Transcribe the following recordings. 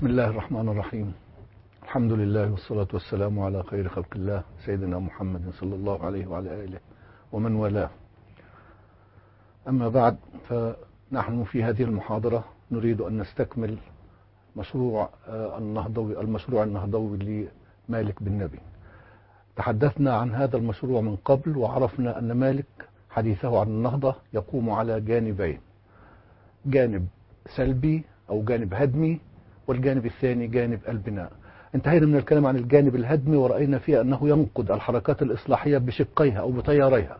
بسم الله الرحمن الرحيم الحمد لله والصلاة والسلام على خير خلق الله سيدنا محمد صلى الله عليه وعلى آله ومن والاه أما بعد فنحن في هذه المحاضرة نريد أن نستكمل مشروع النهضوي المشروع النهضوي لمالك بن نبي تحدثنا عن هذا المشروع من قبل وعرفنا أن مالك حديثه عن النهضة يقوم على جانبين جانب سلبي أو جانب هدمي والجانب الثاني جانب البناء انتهينا من الكلام عن الجانب الهدمي ورأينا فيه أنه ينقد الحركات الإصلاحية بشقيها أو بتياريها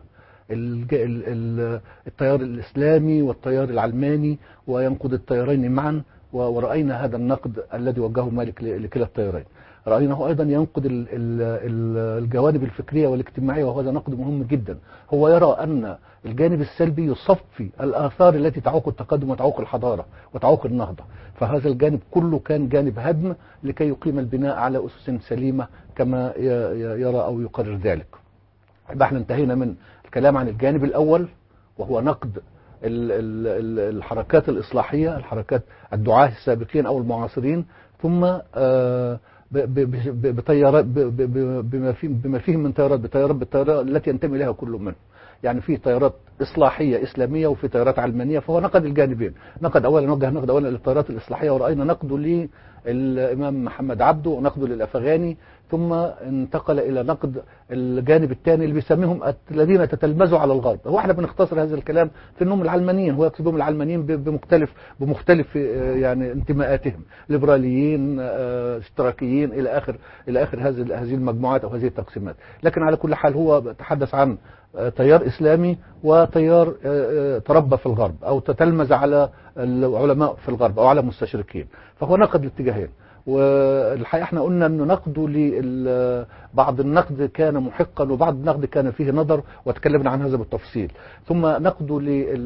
التيار الإسلامي والتيار العلماني وينقد التيارين معا ورأينا هذا النقد الذي وجهه مالك لكلا التيارين رأيناه أيضا ينقد الجوانب الفكرية والاجتماعية وهذا نقد مهم جدا هو يرى أن الجانب السلبي يصفي الآثار التي تعوق التقدم وتعوق الحضارة وتعوق النهضة فهذا الجانب كله كان جانب هدم لكي يقيم البناء على أسس سليمة كما يرى أو يقرر ذلك يبقى احنا انتهينا من الكلام عن الجانب الأول وهو نقد الحركات الإصلاحية الحركات الدعاة السابقين أو المعاصرين ثم بطيارات بما فيه بما فيه من تيارات بطيارات بالطيارات التي ينتمي اليها كل منهم يعني في تيارات إصلاحية إسلامية وفي تيارات علمانية فهو نقد الجانبين نقد أولا وجه نقد أولا للتيارات الإصلاحية ورأينا نقده للإمام محمد عبده ونقده للأفغاني ثم انتقل إلى نقد الجانب الثاني اللي بيسميهم الذين تتلمذوا على الغرب هو احنا بنختصر هذا الكلام في انهم العلمانيين هو يقصد بهم العلمانيين بمختلف بمختلف يعني انتماءاتهم ليبراليين اشتراكيين الى اخر الى اخر هذه هذه المجموعات او هذه التقسيمات لكن على كل حال هو تحدث عن تيار إسلامي وتيار تربى في الغرب أو تتلمذ على العلماء في الغرب أو على مستشرقين فهو نقد الاتجاهين والحقيقة احنا قلنا انه نقده بعض النقد كان محقا وبعض النقد كان فيه نظر وتكلمنا عن هذا بالتفصيل ثم نقده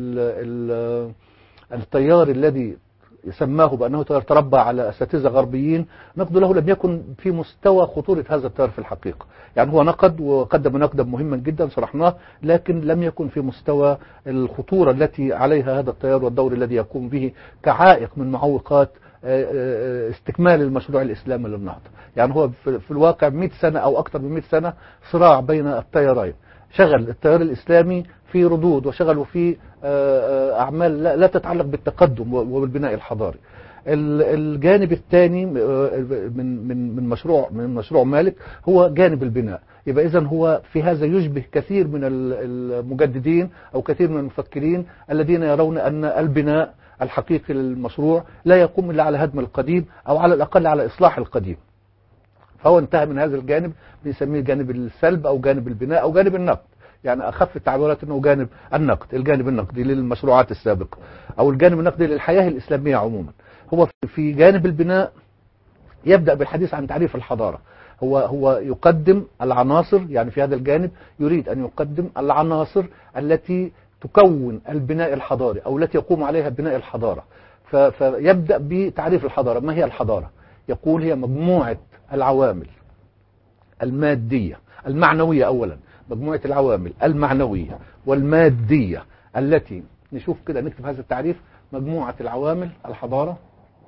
للتيار الذي سماه بأنه تيار تربى على أساتذة غربيين نقد له لم يكن في مستوى خطورة هذا التيار في الحقيقة يعني هو نقد وقدم نقدا مهما جدا شرحناه لكن لم يكن في مستوى الخطورة التي عليها هذا التيار والدور الذي يقوم به كعائق من معوقات استكمال المشروع الإسلامي للنهضة يعني هو في الواقع 100 سنة أو أكثر من 100 سنة صراع بين التيارين شغل التيار الإسلامي في ردود وشغلوا في أعمال لا تتعلق بالتقدم وبالبناء الحضاري الجانب الثاني من من من مشروع من مشروع مالك هو جانب البناء يبقى اذا هو في هذا يشبه كثير من المجددين او كثير من المفكرين الذين يرون ان البناء الحقيقي للمشروع لا يقوم الا على هدم القديم او على الاقل على اصلاح القديم فهو انتهى من هذا الجانب بنسميه جانب السلب او جانب البناء او جانب النقد يعني اخف التعبيرات انه جانب النقد الجانب النقدي للمشروعات السابقه او الجانب النقدي للحياه الاسلاميه عموما هو في جانب البناء يبدا بالحديث عن تعريف الحضاره هو هو يقدم العناصر يعني في هذا الجانب يريد ان يقدم العناصر التي تكون البناء الحضاري او التي يقوم عليها بناء الحضاره فيبدا بتعريف الحضاره ما هي الحضاره يقول هي مجموعه العوامل الماديه المعنويه اولا مجموعة العوامل المعنوية والمادية التي نشوف كده نكتب هذا التعريف مجموعة العوامل الحضارة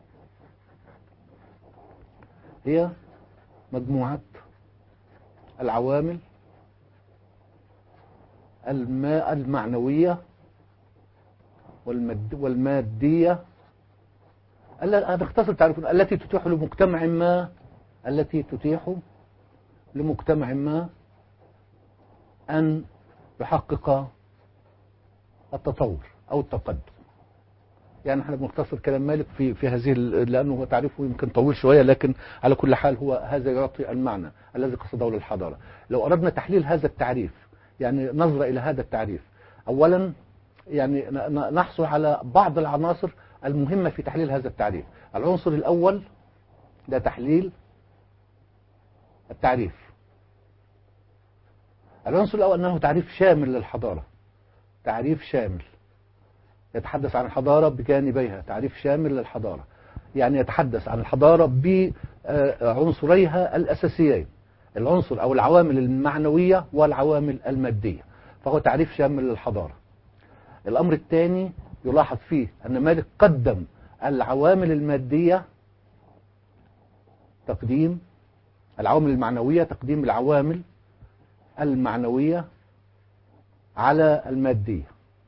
هي مجموعة العوامل الماء المعنوية والمد والمادية هنختصر تعريف التي تتيح لمجتمع ما التي تتيح لمجتمع ما أن يحقق التطور أو التقدم يعني احنا بنختصر كلام مالك في في هذه لانه هو تعريفه يمكن طويل شويه لكن على كل حال هو هذا يعطي المعنى الذي قصده للحضاره. لو اردنا تحليل هذا التعريف يعني نظره الى هذا التعريف اولا يعني نحصل على بعض العناصر المهمه في تحليل هذا التعريف. العنصر الاول ده تحليل التعريف. العنصر الأول أنه تعريف شامل للحضارة تعريف شامل يتحدث عن الحضارة بجانبيها تعريف شامل للحضارة يعني يتحدث عن الحضارة بعنصريها الأساسيين العنصر أو العوامل المعنوية والعوامل المادية فهو تعريف شامل للحضارة الأمر الثاني يلاحظ فيه أن مالك قدم العوامل المادية تقديم العوامل المعنوية تقديم العوامل المعنوية على المادية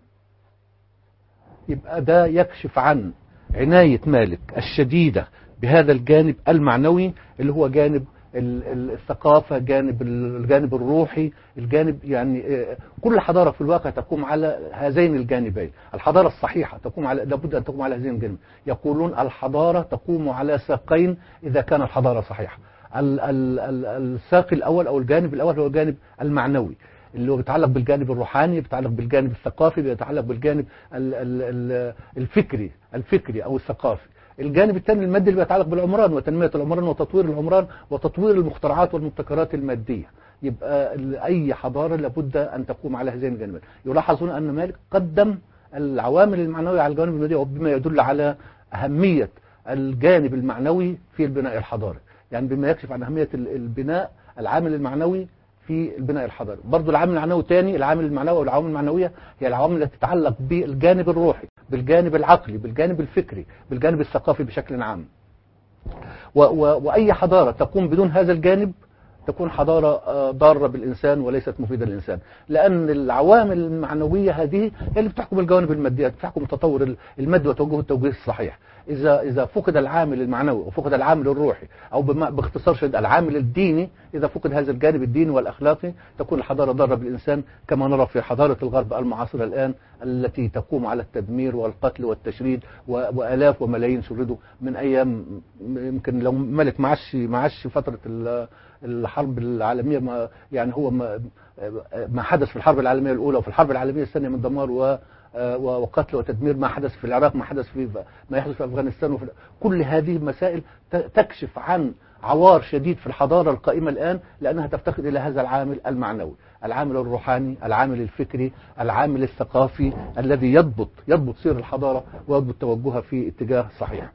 يبقى ده يكشف عن عناية مالك الشديدة بهذا الجانب المعنوي اللي هو جانب ال- ال- الثقافة جانب ال- الجانب الروحي الجانب يعني آه، كل حضارة في الواقع تقوم على هذين الجانبين الحضارة الصحيحة تقوم على لابد أن تقوم على هذين الجانبين يقولون الحضارة تقوم على ساقين إذا كان الحضارة صحيحة ال- ال- ال- الساق الأول أو الجانب الأول هو الجانب المعنوي اللي هو بيتعلق بالجانب الروحاني بيتعلق بالجانب الثقافي بيتعلق بالجانب ال- ال- ال- الفكري الفكري أو الثقافي الجانب الثاني المادي اللي بيتعلق بالعمران وتنمية العمران وتطوير العمران وتطوير المخترعات والمبتكرات المادية يبقى ال- أي حضارة لابد أن تقوم على هذين الجانبين يلاحظون أن مالك قدم العوامل المعنوية على الجانب المادي وبما يدل على أهمية الجانب المعنوي في البناء الحضاري يعني بما يكشف عن أهمية ال- البناء العامل المعنوي في البناء الحضاري برضو العامل المعنوي تاني العامل المعنوي والعوامل المعنوية هي العوامل التي تتعلق بالجانب الروحي بالجانب العقلي بالجانب الفكري بالجانب الثقافي بشكل عام و و وأي حضارة تقوم بدون هذا الجانب تكون حضارة آه، ضارة بالإنسان وليست مفيدة للإنسان لأن العوامل المعنوية هذه هي اللي بتحكم الجوانب المادية بتحكم تطور المادي وتوجه التوجيه الصحيح إذا إذا فقد العامل المعنوي وفقد العامل الروحي أو بما- باختصار شديد العامل الديني إذا فقد هذا الجانب الديني والأخلاقي تكون الحضارة ضارة بالإنسان كما نرى في حضارة الغرب المعاصرة الآن التي تقوم على التدمير والقتل والتشريد و- وآلاف وملايين شردوا من أيام يمكن لو ملك معش معش فترة ال- الحرب العالمية ما يعني هو ما, ما حدث في الحرب العالمية الأولى وفي الحرب العالمية الثانية من دمار و و- وقتل وتدمير ما حدث في العراق ما حدث في ما يحدث في أفغانستان وفي كل هذه المسائل ت- تكشف عن عوار شديد في الحضارة القائمة الآن لأنها تفتقد إلى هذا العامل المعنوي العامل الروحاني العامل الفكري العامل الثقافي الذي يضبط يضبط سير الحضارة ويضبط توجهها في اتجاه صحيح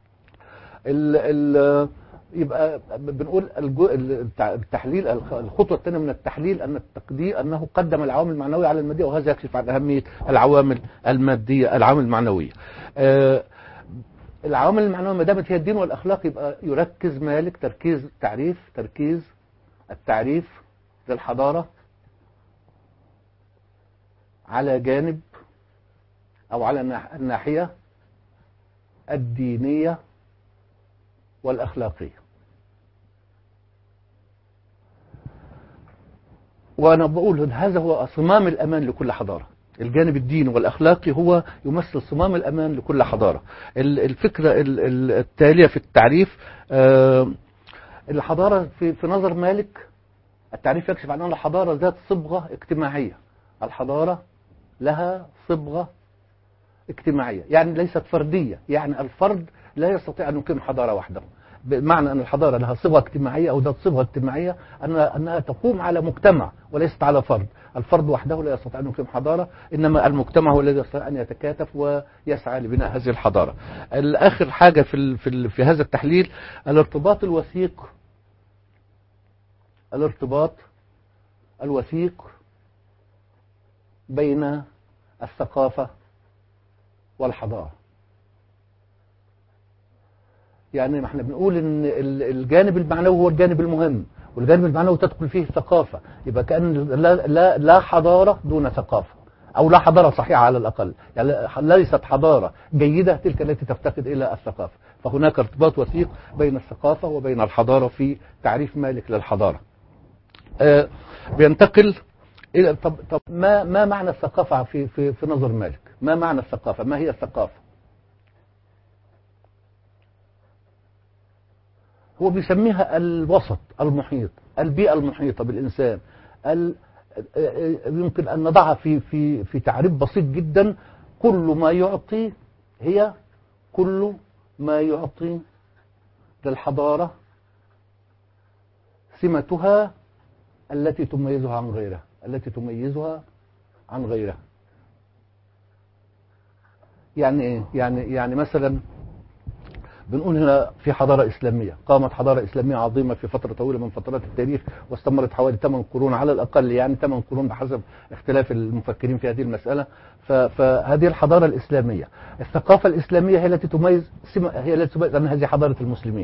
ال ال يبقى بنقول الجو- التع- التحليل الخ- الخطوة الثانية من التحليل أن التقدير أنه قدم العوامل المعنوية على المادية وهذا يكشف عن أهمية العوامل المادية العوامل المعنوية آه، العوامل المعنوية ما دامت هي الدين والأخلاق يبقى يركز مالك تركيز تعريف تركيز التعريف للحضارة على جانب أو على الناح- الناحية الدينية والأخلاقية وأنا بقول إن هذا هو صمام الأمان لكل حضارة الجانب الديني والأخلاقي هو يمثل صمام الأمان لكل حضارة ال- الفكرة ال- ال- التالية في التعريف آه، الحضارة في في نظر مالك التعريف يكشف عن أن الحضارة ذات صبغة اجتماعية الحضارة لها صبغة اجتماعية يعني ليست فردية يعني الفرد لا يستطيع أن يقيم حضارة وحده بمعنى أن الحضارة لها صبغة اجتماعية أو ذات صبغة اجتماعية أن أنها تقوم على مجتمع وليست على فرد الفرد وحده لا يستطيع أن يقيم حضارة إنما المجتمع هو الذي يستطيع أن يتكاتف ويسعى لبناء هذه الحضارة الآخر حاجة في, ال- في, ال- في هذا التحليل الارتباط الوثيق الارتباط الوثيق بين الثقافة والحضارة يعني ما احنا بنقول ان ال- الجانب المعنوي هو الجانب المهم والجانب المعنوي تدخل فيه الثقافة يبقى كأن لا, لا, لا حضارة دون ثقافة أو لا حضارة صحيحة على الأقل يعني ليست حضارة جيدة تلك التي تفتقد إلى الثقافة فهناك ارتباط وثيق بين الثقافة وبين الحضارة في تعريف مالك للحضارة آه، بينتقل إلى طب, طب ما ما معنى الثقافة في في في نظر مالك؟ ما معنى الثقافة؟ ما هي الثقافة؟ هو بيسميها الوسط المحيط البيئة المحيطة بالإنسان ال- يمكن أن نضعها في في في تعريف بسيط جدا كل ما يعطي هي كل ما يعطي للحضارة سمتها التي تميزها عن غيرها التي تميزها عن غيرها يعني ايه يعني يعني مثلا بنقول هنا في حضارة إسلامية قامت حضارة إسلامية عظيمة في فترة طويلة من فترات التاريخ واستمرت حوالي 8 قرون على الأقل يعني 8 قرون بحسب اختلاف المفكرين في هذه المسألة ف- فهذه الحضارة الإسلامية الثقافة الإسلامية هي التي تميز سمة- هي التي تميز أن هذه حضارة المسلمين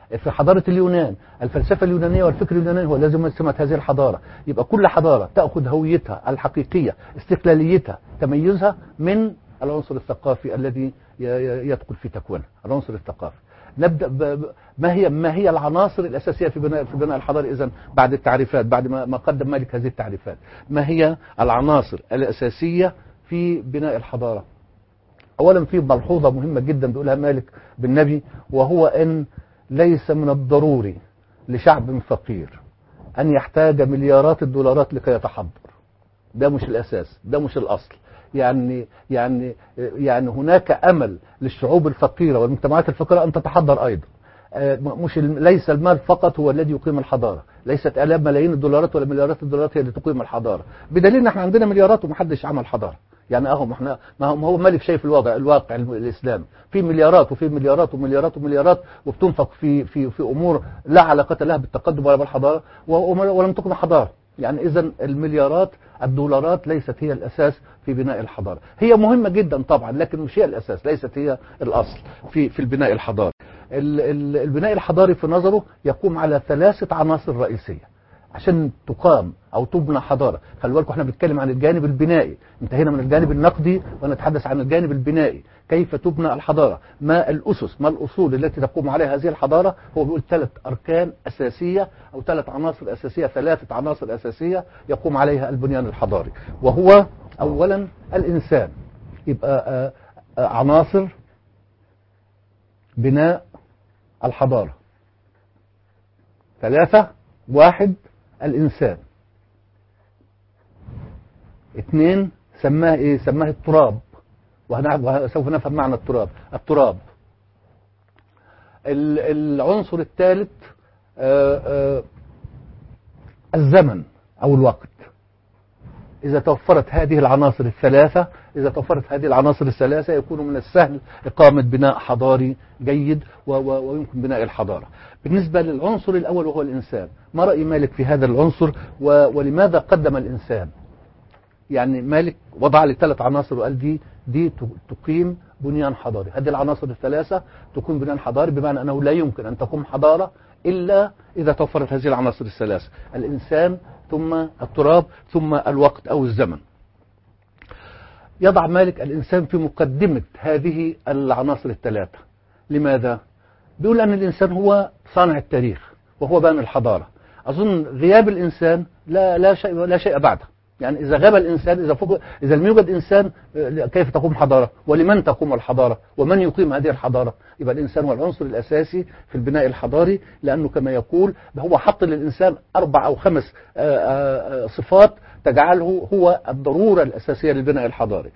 في حضارة اليونان الفلسفة اليونانية والفكر اليوناني هو الذي سمت هذه الحضارة يبقى كل حضارة تأخذ هويتها الحقيقية استقلاليتها تميزها من العنصر الثقافي الذي يدخل في تكوينها العنصر الثقافي نبدا ب... ما هي ما هي العناصر الاساسيه في بناء في بناء الحضاره اذا بعد التعريفات بعد ما ما قدم مالك هذه التعريفات ما هي العناصر الاساسيه في بناء الحضاره اولا في ملحوظه مهمه جدا بيقولها مالك بالنبي وهو ان ليس من الضروري لشعب فقير ان يحتاج مليارات الدولارات لكي يتحضر ده مش الاساس ده مش الاصل يعني يعني يعني هناك امل للشعوب الفقيره والمجتمعات الفقيره ان تتحضر ايضا مش ليس المال فقط هو الذي يقيم الحضاره ليست الاف ملايين الدولارات ولا مليارات الدولارات هي اللي تقيم الحضاره بدليل ان احنا عندنا مليارات ومحدش عمل حضاره يعني اهو احنا ما هو مالك شايف الوضع الواقع الاسلامي في مليارات وفي مليارات ومليارات ومليارات وبتنفق في في في امور لا علاقه لها بالتقدم ولا بالحضاره ولم تقم حضاره يعني اذا المليارات الدولارات ليست هي الاساس في بناء الحضاره هي مهمه جدا طبعا لكن مش هي الاساس ليست هي الاصل في في البناء الحضاري البناء الحضاري في نظره يقوم على ثلاثه عناصر رئيسيه عشان تقام او تبنى حضاره خلي بالكم احنا بنتكلم عن الجانب البنائي انتهينا من الجانب النقدي ونتحدث عن الجانب البنائي كيف تبنى الحضاره ما الاسس ما الاصول التي تقوم عليها هذه الحضاره هو بيقول ثلاث اركان اساسيه او ثلاث عناصر اساسيه ثلاثه عناصر اساسيه يقوم عليها البنيان الحضاري وهو اولا الانسان يبقى عناصر بناء الحضاره ثلاثه واحد الإنسان اثنين سماه ايه سماه التراب وسوف نفهم معنى التراب التراب العنصر الثالث الزمن او الوقت إذا توفرت هذه العناصر الثلاثة إذا توفرت هذه العناصر الثلاثة يكون من السهل إقامة بناء حضاري جيد ويمكن بناء الحضارة بالنسبة للعنصر الأول وهو الإنسان ما رأي مالك في هذا العنصر ولماذا قدم الإنسان يعني مالك وضع لي ثلاث عناصر وقال دي دي تقيم بنيان حضاري هذه العناصر الثلاثة تقيم بنيان حضاري بمعنى أنه لا يمكن أن تقوم حضارة إلا إذا توفرت هذه العناصر الثلاثة الإنسان ثم التراب ثم الوقت أو الزمن يضع مالك الإنسان في مقدمة هذه العناصر الثلاثة لماذا؟ بيقول أن الإنسان هو صانع التاريخ وهو بان الحضارة أظن غياب الإنسان لا لا شيء لا شيء بعده يعني إذا غاب الإنسان إذا فوق إذا لم يوجد إنسان كيف تقوم حضارة ولمن تقوم الحضارة ومن يقيم هذه الحضارة يبقى الإنسان هو العنصر الأساسي في البناء الحضاري لأنه كما يقول هو حط للإنسان أربع أو خمس صفات تجعله هو الضرورة الأساسية للبناء الحضاري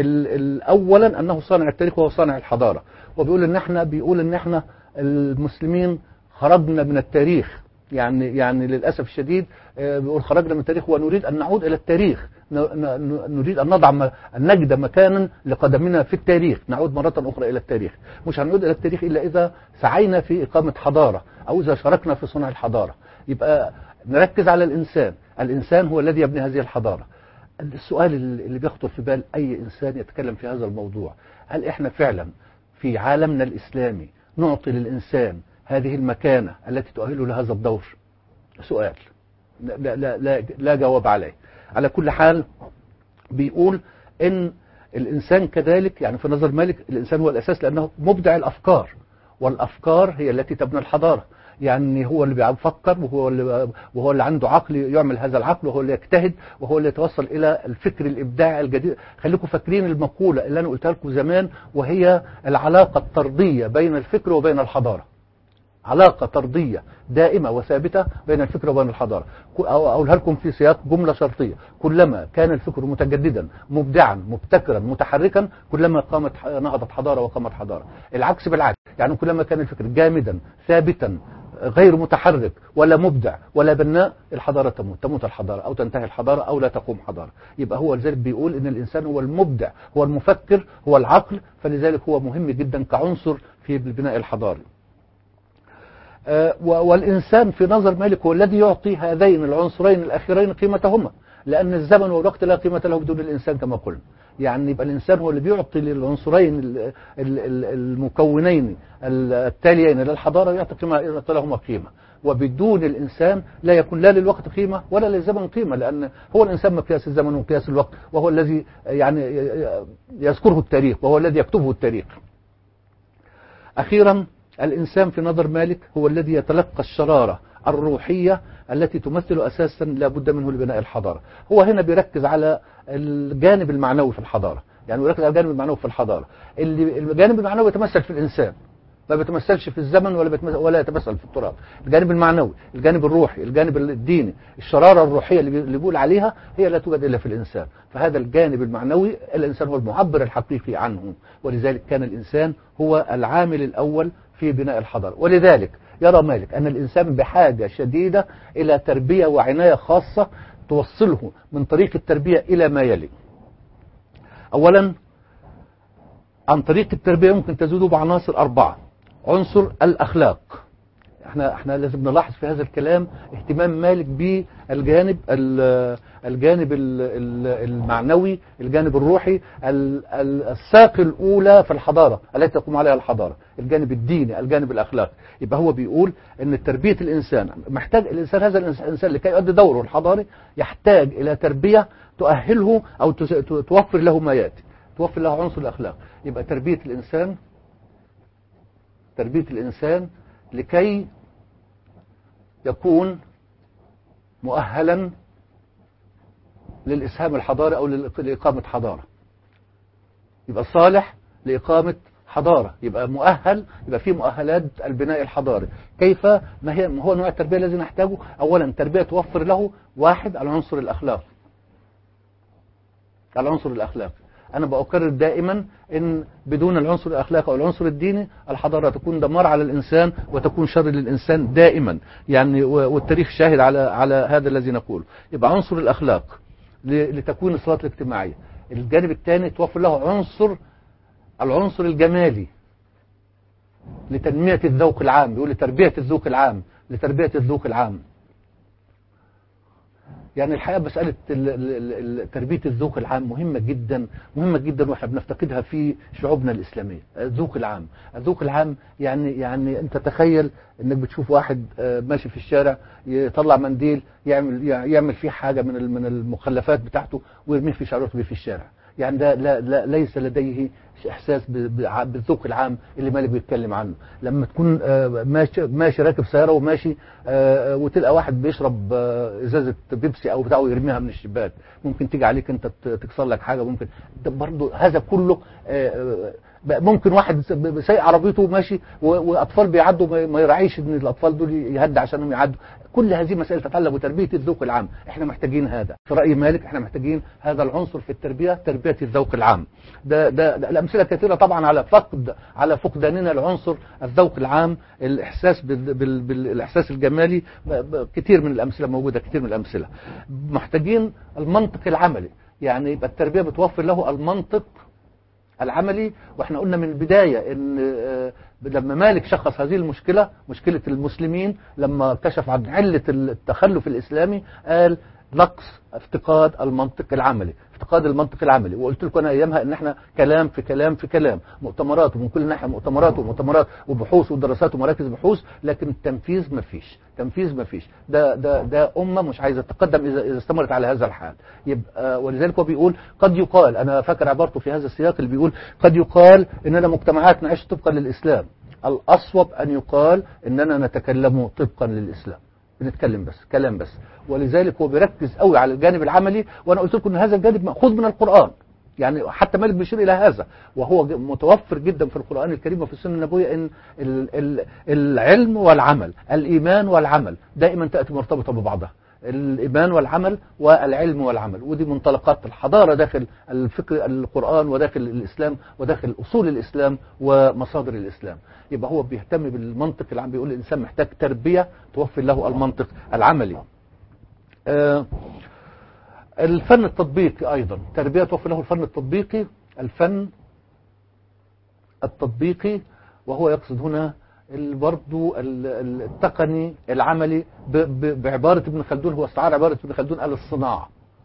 أولا أنه صانع التاريخ وهو صانع الحضارة وبيقول إن احنا بيقول إن احنا المسلمين خرجنا من التاريخ يعني يعني للاسف الشديد بيقول خرجنا من التاريخ ونريد ان نعود الى التاريخ نريد ان نضع ان نجد مكانا لقدمنا في التاريخ نعود مره اخرى الى التاريخ مش هنعود الى التاريخ الا اذا سعينا في اقامه حضاره او اذا شاركنا في صنع الحضاره يبقى نركز على الانسان الانسان هو الذي يبني هذه الحضاره السؤال اللي بيخطر في بال اي انسان يتكلم في هذا الموضوع هل احنا فعلا في عالمنا الاسلامي نعطي للانسان هذه المكانة التي تؤهله لهذا الدور سؤال لا, لا, لا, لا جواب عليه على كل حال بيقول ان الانسان كذلك يعني في نظر مالك الانسان هو الاساس لانه مبدع الافكار والافكار هي التي تبني الحضاره يعني هو اللي بيفكر وهو اللي وهو اللي عنده عقل يعمل هذا العقل وهو اللي يجتهد وهو اللي يتوصل الى الفكر الابداعي الجديد خليكم فاكرين المقوله اللي انا قلتها لكم زمان وهي العلاقه الطرديه بين الفكر وبين الحضاره علاقة طردية دائمة وثابتة بين الفكر وبين الحضارة أقولها لكم في سياق جملة شرطية كلما كان الفكر متجددا مبدعا مبتكرا متحركا كلما قامت نهضت حضارة وقامت حضارة العكس بالعكس يعني كلما كان الفكر جامدا ثابتا غير متحرك ولا مبدع ولا بناء الحضارة تموت تموت الحضارة أو تنتهي الحضارة أو لا تقوم حضارة يبقى هو لذلك بيقول إن الإنسان هو المبدع هو المفكر هو العقل فلذلك هو مهم جدا كعنصر في البناء الحضاري والإنسان في نظر مالك هو الذي يعطي هذين العنصرين الأخيرين قيمتهما لأن الزمن والوقت لا قيمة له بدون الإنسان كما قلنا يعني يبقى الإنسان هو اللي بيعطي للعنصرين ال- ال- ال- المكونين التاليين للحضارة يعطي قيمة يعطي لهما قيمة وبدون الإنسان لا يكون لا للوقت قيمة ولا للزمن قيمة لأن هو الإنسان مقياس الزمن ومقياس الوقت وهو الذي يعني يذكره التاريخ وهو الذي يكتبه التاريخ أخيرا الإنسان في نظر مالك هو الذي يتلقى الشرارة الروحية التي تمثل أساسا لا بد منه لبناء الحضارة هو هنا بيركز على الجانب المعنوي في الحضارة يعني بيركز على الجانب المعنوي في الحضارة اللي الجانب المعنوي يتمثل في الإنسان ما بيتمثلش في الزمن ولا بيتمثل ولا يتمثل في التراب الجانب المعنوي الجانب الروحي الجانب الديني الشرارة الروحية اللي بي- اللي بيقول عليها هي لا توجد إلا في الإنسان فهذا الجانب المعنوي الإنسان هو المعبر الحقيقي عنه ولذلك كان الإنسان هو العامل الأول في بناء الحضارة ولذلك يرى مالك أن الإنسان بحاجة شديدة إلى تربية وعناية خاصة توصله من طريق التربية إلى ما يلي أولا عن طريق التربية ممكن تزوده بعناصر أربعة عنصر الأخلاق احنا احنا لازم نلاحظ في هذا الكلام اهتمام مالك بالجانب ال- الجانب ال- ال- المعنوي الجانب الروحي ال- ال- الساق الاولى في الحضاره التي تقوم عليها الحضاره الجانب الديني الجانب الاخلاقي يبقى هو بيقول ان تربيه الانسان محتاج الانسان هذا الانسان لكي يؤدي دوره الحضاري يحتاج الى تربيه تؤهله او تس- توفر له ما ياتي توفر له عنصر الاخلاق يبقى تربيه الانسان تربيه الانسان لكي يكون مؤهلا للإسهام الحضاري أو للإق- لإقامة حضارة يبقى صالح لإقامة حضارة يبقى مؤهل يبقى فيه مؤهلات البناء الحضاري كيف ما هي ما هو نوع التربية الذي نحتاجه أولا تربية توفر له واحد العنصر الأخلاقي العنصر الأخلاقي أنا بأكرر دائما إن بدون العنصر الأخلاقي أو العنصر الديني الحضارة تكون دمار على الإنسان وتكون شر للإنسان دائما يعني و- والتاريخ شاهد على على هذا الذي نقوله يبقى عنصر الأخلاق ل- لتكوين الصلات الاجتماعية الجانب الثاني توفر له عنصر العنصر الجمالي لتنمية الذوق العام بيقول لتربية الذوق العام لتربية الذوق العام يعني الحقيقة مسألة ال- ال- ال- تربية الذوق العام مهمة جدا مهمة جدا واحنا بنفتقدها في شعوبنا الإسلامية الذوق العام الذوق العام يعني يعني أنت تخيل إنك بتشوف واحد آه، ماشي في الشارع يطلع منديل يعمل يعمل فيه حاجة من ال- من المخلفات بتاعته ويرميه في شعره في الشارع يعني ده لا لا ليس لديه احساس ب- بع- بالذوق العام اللي مالك بيتكلم عنه لما تكون آه، ماشي ماشي راكب سياره وماشي آه، وتلقى واحد بيشرب آه، ازازه بيبسي او بتاعه ويرميها من الشباك ممكن تيجي عليك انت ت- تكسر لك حاجه ممكن ده برضه هذا كله آه، آه، بقى ممكن واحد س- ب- سايق عربيته وماشي و- واطفال بيعدوا ما- ما يراعيش ان الاطفال دول يهدى عشانهم يعدوا كل هذه مسائل تتعلق بتربيه الذوق العام احنا محتاجين هذا في راي مالك احنا محتاجين هذا العنصر في التربيه تربيه الذوق العام ده ده, ده الامثله كثيره طبعا على فقد على فقداننا العنصر الذوق العام الاحساس بال بال بالاحساس الجمالي ب- ب- كتير من الامثله موجوده كتير من الامثله محتاجين المنطق العملي يعني يبقى التربيه بتوفر له المنطق العملي واحنا قلنا من البداية ان آه، لما مالك شخص هذه المشكلة مشكلة المسلمين لما كشف عن علة التخلف الإسلامي قال نقص افتقاد المنطق العملي افتقاد المنطق العملي وقلت لكم انا ايامها ان احنا كلام في كلام في كلام مؤتمرات ومن كل ناحيه مؤتمرات ومؤتمرات وبحوث ودراسات ومراكز بحوث لكن التنفيذ ما فيش تنفيذ ما فيش ده ده ده امه مش عايزه تتقدم اذا اذا استمرت على هذا الحال يبقى ولذلك هو بيقول قد يقال انا فاكر عبارته في هذا السياق اللي بيقول قد يقال اننا مجتمعات نعيش طبقا للاسلام الاصوب ان يقال اننا نتكلم طبقا للاسلام بنتكلم بس كلام بس ولذلك هو بيركز قوي على الجانب العملي وانا قلت لكم ان هذا الجانب ماخوذ من القران يعني حتى مالك بيشير الى هذا وهو ج- متوفر جدا في القران الكريم وفي السنه النبويه ان ال- ال- العلم والعمل الايمان والعمل دائما تاتي مرتبطه ببعضها الايمان والعمل والعلم والعمل ودي منطلقات الحضاره داخل الفكر القران وداخل الاسلام وداخل اصول الاسلام ومصادر الاسلام يبقى هو بيهتم بالمنطق العام بيقول الانسان محتاج تربيه توفر له المنطق العملي آه، الفن التطبيقي ايضا تربيه توفر له الفن التطبيقي الفن التطبيقي وهو يقصد هنا ال- برضو ال- ال- التقني العملي ب- ب- بعبارة ابن خلدون هو استعار عبارة ابن خلدون قال الصناعة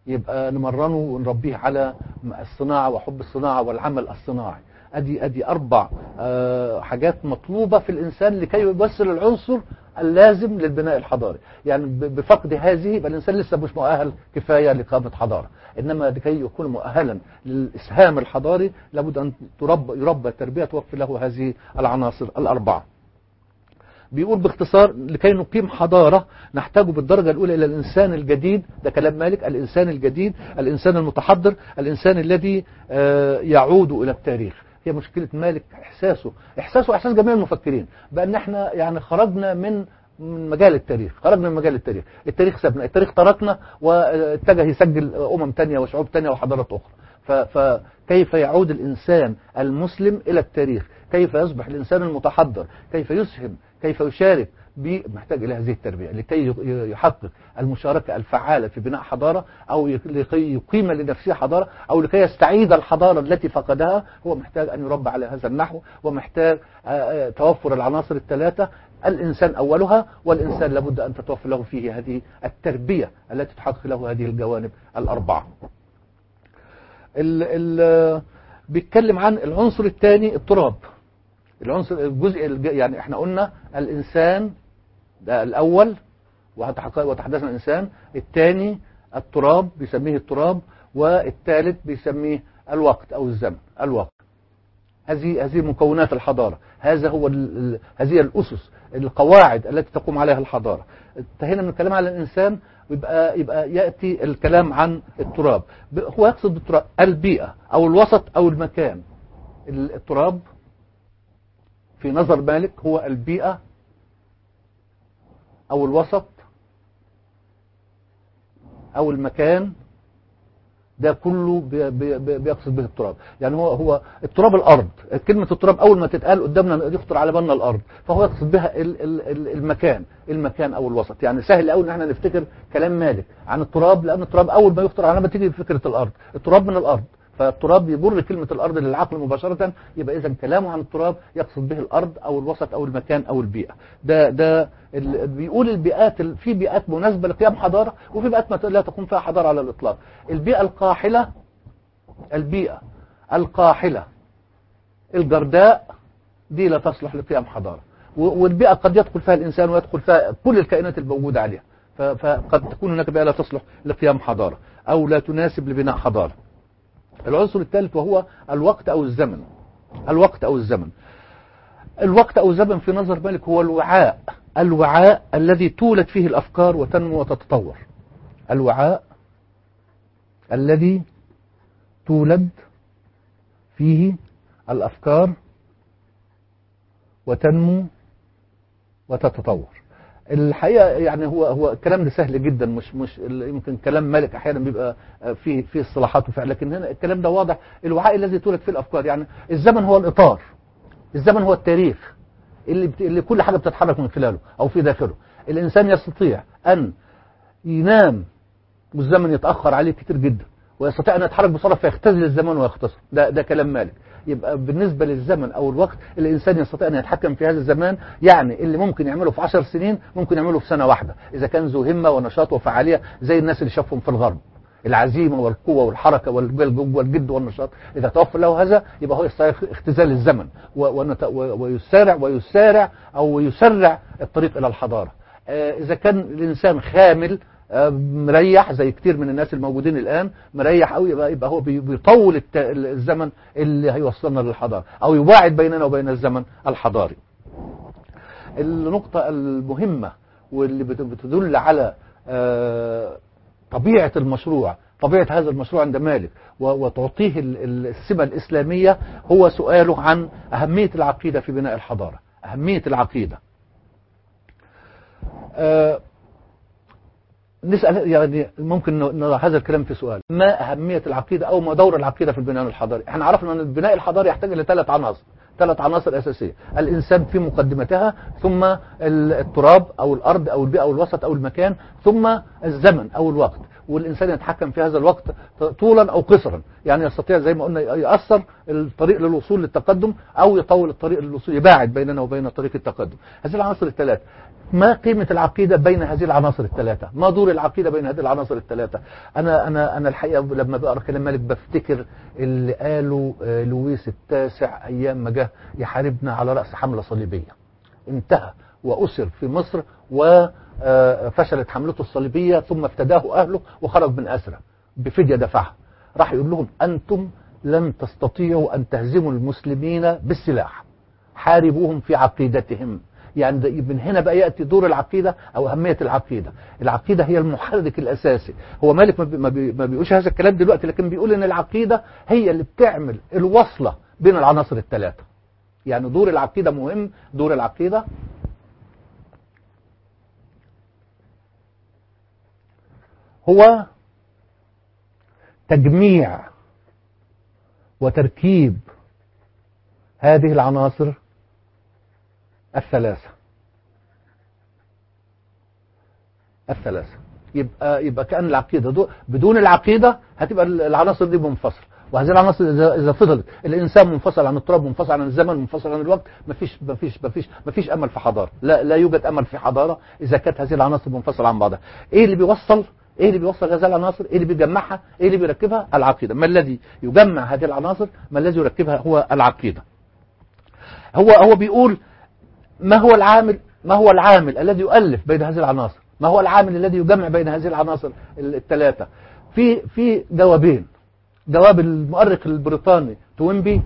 يبقى نمرنه ونربيه على الصناعة وحب الصناعة والعمل الصناعي ادي ادي اربع آه، حاجات مطلوبة في الانسان لكي يمثل العنصر اللازم للبناء الحضاري يعني ب- بفقد هذه يبقى الانسان لسه مش مؤهل كفاية لإقامة حضارة انما لكي يكون مؤهلا للاسهام الحضاري لابد ان تربى يربى تربية توفر له هذه العناصر الاربعة بيقول باختصار لكي نقيم حضارة نحتاج بالدرجة الأولى إلى الإنسان الجديد ده كلام مالك الإنسان الجديد الإنسان المتحضر الإنسان الذي آه، يعود إلى التاريخ هي مشكلة مالك إحساسه إحساسه إحساس جميع المفكرين بأن احنا يعني خرجنا من من مجال التاريخ خرجنا من مجال التاريخ التاريخ سابنا التاريخ تركنا واتجه يسجل أمم تانية وشعوب تانية وحضارات أخرى ف- فكيف يعود الإنسان المسلم إلى التاريخ كيف يصبح الإنسان المتحضر كيف يسهم كيف يشارك بي- محتاج إلى هذه التربية لكي ي- يحقق المشاركة الفعالة في بناء حضارة أو ي- لكي يقيم لنفسه حضارة أو لكي يستعيد الحضارة التي فقدها هو محتاج أن يربى على هذا النحو ومحتاج آه، آه، توفر العناصر الثلاثة الإنسان أولها والإنسان لابد أن تتوفر له فيه هذه التربية التي تحقق له هذه الجوانب الأربعة ال ال بيتكلم عن العنصر الثاني التراب العنصر الجزء الج- يعني احنا قلنا الإنسان ده الأول وتحق- وتحدثنا الإنسان الثاني التراب بيسميه التراب والثالث بيسميه الوقت أو الزمن الوقت هذه هذه مكونات الحضارة هذا هو ال- ال- هذه الأسس القواعد التي تقوم عليها الحضارة انتهينا من الكلام على الإنسان ويبقى يبقى يأتي الكلام عن التراب ب- هو يقصد بالتراب البيئة أو الوسط أو المكان ال- التراب في نظر مالك هو البيئة أو الوسط أو المكان ده كله بي- بي- بي- بيقصد به التراب يعني هو هو التراب الارض كلمه التراب اول ما تتقال قدامنا يخطر على بالنا الارض فهو يقصد بها ال- ال- ال- المكان المكان او الوسط يعني سهل قوي ان احنا نفتكر كلام مالك عن التراب لان التراب اول ما يخطر على ما تيجي فكره الارض التراب من الارض فالتراب يجر كلمة الأرض للعقل مباشرة يبقى إذا كلامه عن التراب يقصد به الأرض أو الوسط أو المكان أو البيئة ده ده ال- بيقول البيئات ال- في بيئات مناسبة لقيام حضارة وفي بيئات ما لا تقوم فيها حضارة على الإطلاق البيئة القاحلة البيئة القاحلة الجرداء دي لا تصلح لقيام حضارة و- والبيئة قد يدخل فيها الإنسان ويدخل فيها كل الكائنات الموجودة عليها ف- فقد تكون هناك بيئة لا تصلح لقيام حضارة أو لا تناسب لبناء حضارة العنصر الثالث وهو الوقت أو الزمن الوقت أو الزمن الوقت أو الزمن في نظر مالك هو الوعاء الوعاء الذي تولد فيه الأفكار وتنمو وتتطور الوعاء الذي تولد فيه الأفكار وتنمو وتتطور الحقيقة يعني هو هو الكلام ده سهل جدا مش مش يمكن كلام مالك احيانا بيبقى فيه فيه اصطلاحات وفعل لكن هنا الكلام ده واضح الوعاء الذي تولد فيه الافكار يعني الزمن هو الاطار الزمن هو التاريخ اللي بت... اللي كل حاجه بتتحرك من خلاله او في داخله الانسان يستطيع ان ينام والزمن يتاخر عليه كتير جدا ويستطيع ان يتحرك بسرعه فيختزل الزمن ويختصر ده ده كلام مالك يبقى بالنسبه للزمن او الوقت الانسان يستطيع ان يتحكم في هذا الزمان يعني اللي ممكن يعمله في 10 سنين ممكن يعمله في سنه واحده اذا كان ذو همه ونشاط وفعاليه زي الناس اللي شافهم في الغرب العزيمة والقوة والحركة والجد والجد والنشاط إذا توفر له هذا يبقى هو يستطيع اختزال الزمن و- ونت- و- ويسارع ويسارع أو يسرع الطريق إلى الحضارة آه، إذا كان الإنسان خامل آه، مريح زي كتير من الناس الموجودين الآن مريح أو يبقى, يبقى هو بي- بيطول الت- الزمن اللي هيوصلنا للحضارة أو يباعد بيننا وبين الزمن الحضاري النقطة المهمة واللي بت- بتدل على آه، طبيعة المشروع طبيعة هذا المشروع عند مالك و- وتعطيه ال- ال- السمة الإسلامية هو سؤاله عن أهمية العقيدة في بناء الحضارة أهمية العقيدة آه، نسأل يعني ممكن ن- نضع هذا الكلام في سؤال ما أهمية العقيدة أو ما دور العقيدة في البناء الحضاري احنا عرفنا أن البناء الحضاري يحتاج إلى ثلاث عناصر ثلاث عناصر أساسية الإنسان في مقدمتها ثم التراب أو الأرض أو البيئة أو الوسط أو المكان ثم الزمن أو الوقت والإنسان يتحكم في هذا الوقت طولا أو قصرا يعني يستطيع زي ما قلنا يأثر الطريق للوصول للتقدم أو يطول الطريق للوصول يباعد بيننا وبين طريق التقدم هذه العناصر الثلاث ما قيمة العقيدة بين هذه العناصر الثلاثة ما دور العقيدة بين هذه العناصر الثلاثة أنا, أنا, أنا الحقيقة لما بقرأ كلام مالك بفتكر اللي قاله لويس التاسع أيام ما جه يحاربنا على رأس حملة صليبية انتهى وأسر في مصر وفشلت حملته الصليبية ثم افتداه أهله وخرج من أسرة بفدية دفعها راح يقول لهم أنتم لن تستطيعوا أن تهزموا المسلمين بالسلاح حاربوهم في عقيدتهم يعني من هنا بقى يأتي دور العقيدة أو أهمية العقيدة العقيدة هي المحرك الأساسي هو مالك ما بيقولش هذا الكلام دلوقتي لكن بيقول إن العقيدة هي اللي بتعمل الوصلة بين العناصر الثلاثة يعني دور العقيدة مهم دور العقيدة هو تجميع وتركيب هذه العناصر الثلاثة الثلاثة يبقى يبقى كأن العقيدة بدون العقيدة هتبقى العناصر دي منفصلة وهذه العناصر إذا إذا فضلت الإنسان منفصل عن التراب منفصل عن الزمن منفصل عن الوقت مفيش مفيش مفيش مفيش أمل في حضارة لا لا يوجد أمل في حضارة إذا كانت هذه العناصر منفصلة عن بعضها إيه اللي بيوصل ايه اللي بيوصل هذه العناصر ايه اللي بيجمعها ايه اللي بيركبها العقيدة ما الذي يجمع هذه العناصر ما الذي يركبها هو العقيدة هو هو بيقول ما هو العامل ما هو العامل الذي يؤلف بين هذه العناصر ما هو العامل الذي يجمع بين هذه العناصر الثلاثة في في جوابين جواب المؤرخ البريطاني توينبي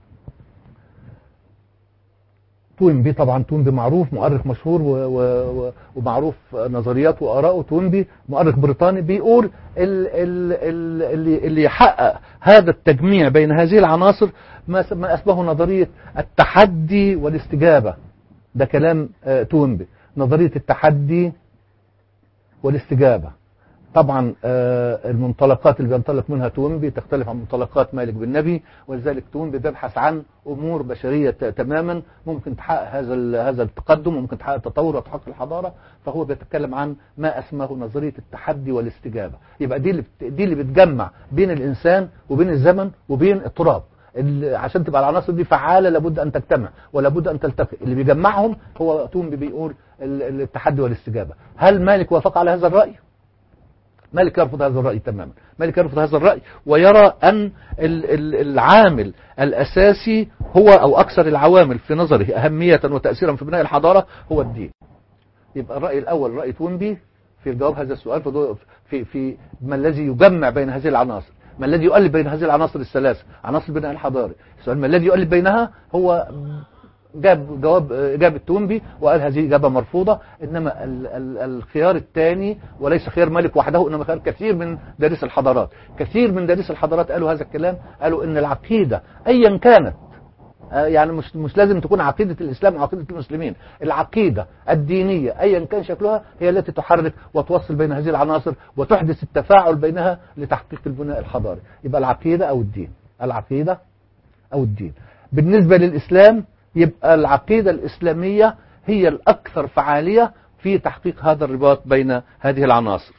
توينبي طبعا توينبي معروف مؤرخ مشهور و و ومعروف نظرياته وآراءه توينبي مؤرخ بريطاني بيقول ال ال ال اللي, اللي يحقق هذا التجميع بين هذه العناصر ما ما أسمه نظرية التحدي والاستجابة ده كلام توينبي نظرية التحدي والاستجابة طبعا المنطلقات اللي بينطلق منها توينبي تختلف عن منطلقات مالك بن نبي ولذلك توينبي بيبحث عن امور بشريه تماما ممكن تحقق هذا هذا التقدم وممكن تحقق التطور وتحقق الحضاره فهو بيتكلم عن ما اسمه نظريه التحدي والاستجابه يبقى دي اللي دي اللي بتجمع بين الانسان وبين الزمن وبين التراب عشان تبقى العناصر دي فعاله لابد ان تجتمع ولابد ان تلتقي اللي بيجمعهم هو توينبي بيقول التحدي والاستجابه هل مالك وافق على هذا الراي مالك يرفض هذا الرأي تماما مالك يرفض هذا الرأي ويرى أن العامل الأساسي هو أو أكثر العوامل في نظره أهمية وتأثيرا في بناء الحضارة هو الدين يبقى الرأي الأول رأي توينبي في جواب هذا السؤال في, في ما الذي يجمع بين هذه العناصر ما الذي يؤلف بين هذه العناصر الثلاث عناصر البناء الحضاري السؤال ما الذي يؤلف بينها هو جاب جواب إجابة تومبي وقال هذه إجابة مرفوضة إنما ال ال الخيار الثاني وليس خيار مالك وحده إنما خيار كثير من دارس الحضارات كثير من دارس الحضارات قالوا هذا الكلام قالوا إن العقيدة أيا كانت يعني مش مش لازم تكون عقيدة الإسلام أو عقيدة المسلمين العقيدة الدينية أيا كان شكلها هي التي تحرك وتوصل بين هذه العناصر وتحدث التفاعل بينها لتحقيق البناء الحضاري يبقى العقيدة أو الدين العقيدة أو الدين بالنسبة للإسلام يبقى العقيدة الإسلامية هي الأكثر فعالية في تحقيق هذا الرباط بين هذه العناصر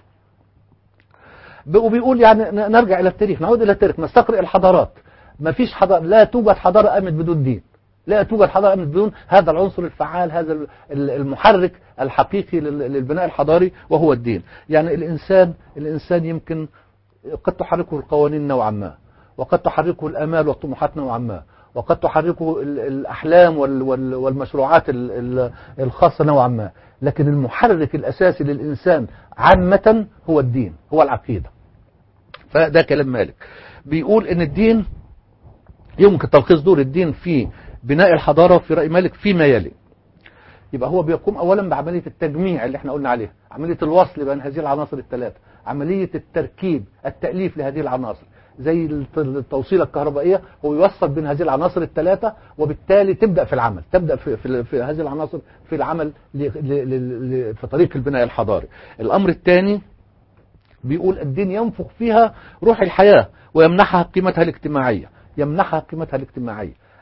وبيقول يعني نرجع إلى التاريخ نعود إلى التاريخ نستقرئ الحضارات ما فيش حضارة لا توجد حضارة قامت بدون دين لا توجد حضارة قامت بدون هذا العنصر الفعال هذا المحرك الحقيقي للبناء الحضاري وهو الدين يعني الإنسان الإنسان يمكن قد تحركه القوانين نوعا ما وقد تحركه الآمال والطموحات نوعا ما وقد تحركه الأحلام والمشروعات الخاصة نوعا ما لكن المحرك الأساسي للإنسان عامة هو الدين هو العقيدة فده كلام مالك بيقول ان الدين يمكن تلخيص دور الدين في بناء الحضارة في رأي مالك فيما يلي يبقى هو بيقوم اولا بعملية التجميع اللي احنا قلنا عليها عملية الوصل بين هذه العناصر الثلاثة عملية التركيب التأليف لهذه العناصر زي التوصيلة الكهربائية هو يوصل بين هذه العناصر الثلاثة وبالتالي تبدأ في العمل تبدأ في, في, في هذه العناصر في العمل ل ل ل في طريق البناء الحضاري الأمر الثاني بيقول الدين ينفخ فيها روح الحياة ويمنحها قيمتها الاجتماعية يمنحها قيمتها الاجتماعية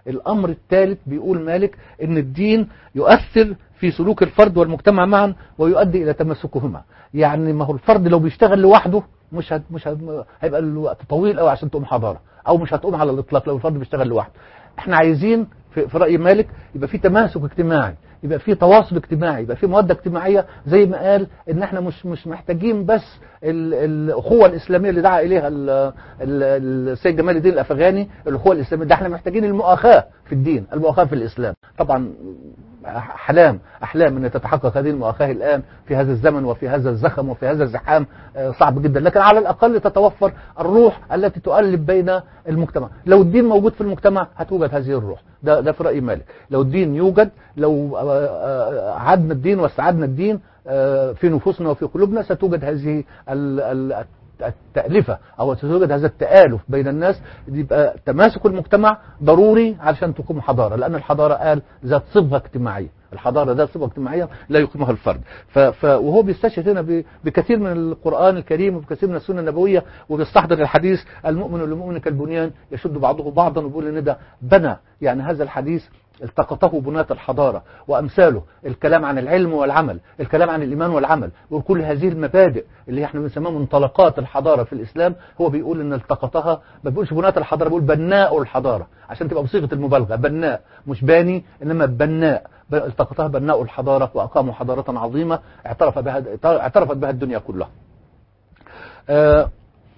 الامر الثالث بيقول مالك ان الدين يؤثر في سلوك الفرد والمجتمع معا ويؤدي الى تمسكهما يعني ما هو الفرد لو بيشتغل لوحده مش هت مش هت هيبقى الوقت طويل قوي عشان تقوم حضاره او مش هتقوم على الاطلاق لو الفرد بيشتغل لوحده احنا عايزين في, في راي مالك يبقى في تماسك اجتماعي يبقى في تواصل اجتماعي يبقى في موده اجتماعيه زي ما قال ان احنا مش مش محتاجين بس ال- الاخوه الاسلاميه اللي دعا اليها ال- ال- السيد جمال الدين الافغاني الاخوه الاسلاميه ده احنا محتاجين المؤاخاه في الدين المؤاخاه في الاسلام طبعا احلام احلام ان تتحقق هذه المؤاخاه الان في هذا الزمن وفي هذا الزخم وفي هذا الزحام آه، صعب جدا لكن على الاقل تتوفر الروح التي تؤلف بين المجتمع لو الدين موجود في المجتمع هتوجد هذه الروح ده ده في راي مالك لو الدين يوجد لو آه، آه، عدنا الدين واستعدنا الدين آه، في نفوسنا وفي قلوبنا ستوجد هذه ال- ال- التألفة أو توجد هذا التآلف بين الناس يبقى تماسك المجتمع ضروري علشان تقوم حضارة لأن الحضارة قال ذات صبغة اجتماعية الحضارة ذات صبغة اجتماعية لا يقيمها الفرد ف... ف... وهو بيستشهد هنا ب... بكثير من القرآن الكريم وبكثير من السنة النبوية وبيستحضر الحديث المؤمن للمؤمن كالبنيان يشد بعضه بعضا ويقول ان ده بنى يعني هذا الحديث التقطه بناة الحضارة وأمثاله الكلام عن العلم والعمل الكلام عن الإيمان والعمل وكل هذه المبادئ اللي احنا بنسميها منطلقات الحضارة في الإسلام هو بيقول إن التقطها ما بيقولش بناة الحضارة بيقول بناء الحضارة عشان تبقى بصيغة المبالغة بناء مش باني إنما بناء ب- التقطها بناء الحضارة وأقاموا حضارة عظيمة اعترف بها اعترفت بها الدنيا كلها آه،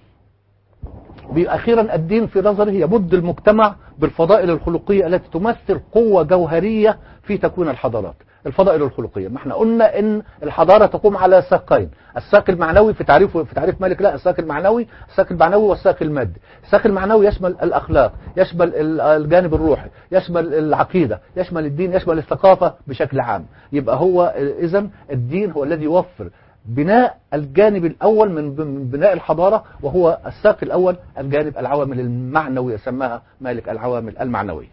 أخيرا الدين في نظري يمد المجتمع بالفضائل الخلقية التي تمثل قوة جوهرية في تكوين الحضارات الفضائل الخلقية ما احنا قلنا ان الحضارة تقوم على ساقين الساق المعنوي في تعريف في تعريف مالك لا الساق المعنوي الساق المعنوي والساق المادي الساق المعنوي يشمل الاخلاق يشمل ال- الجانب الروحي يشمل العقيدة يشمل الدين يشمل الثقافة بشكل عام يبقى هو اذا الدين هو الذي يوفر بناء الجانب الأول من من بناء الحضارة وهو الساق الأول الجانب العوامل المعنوية سماها مالك العوامل المعنوية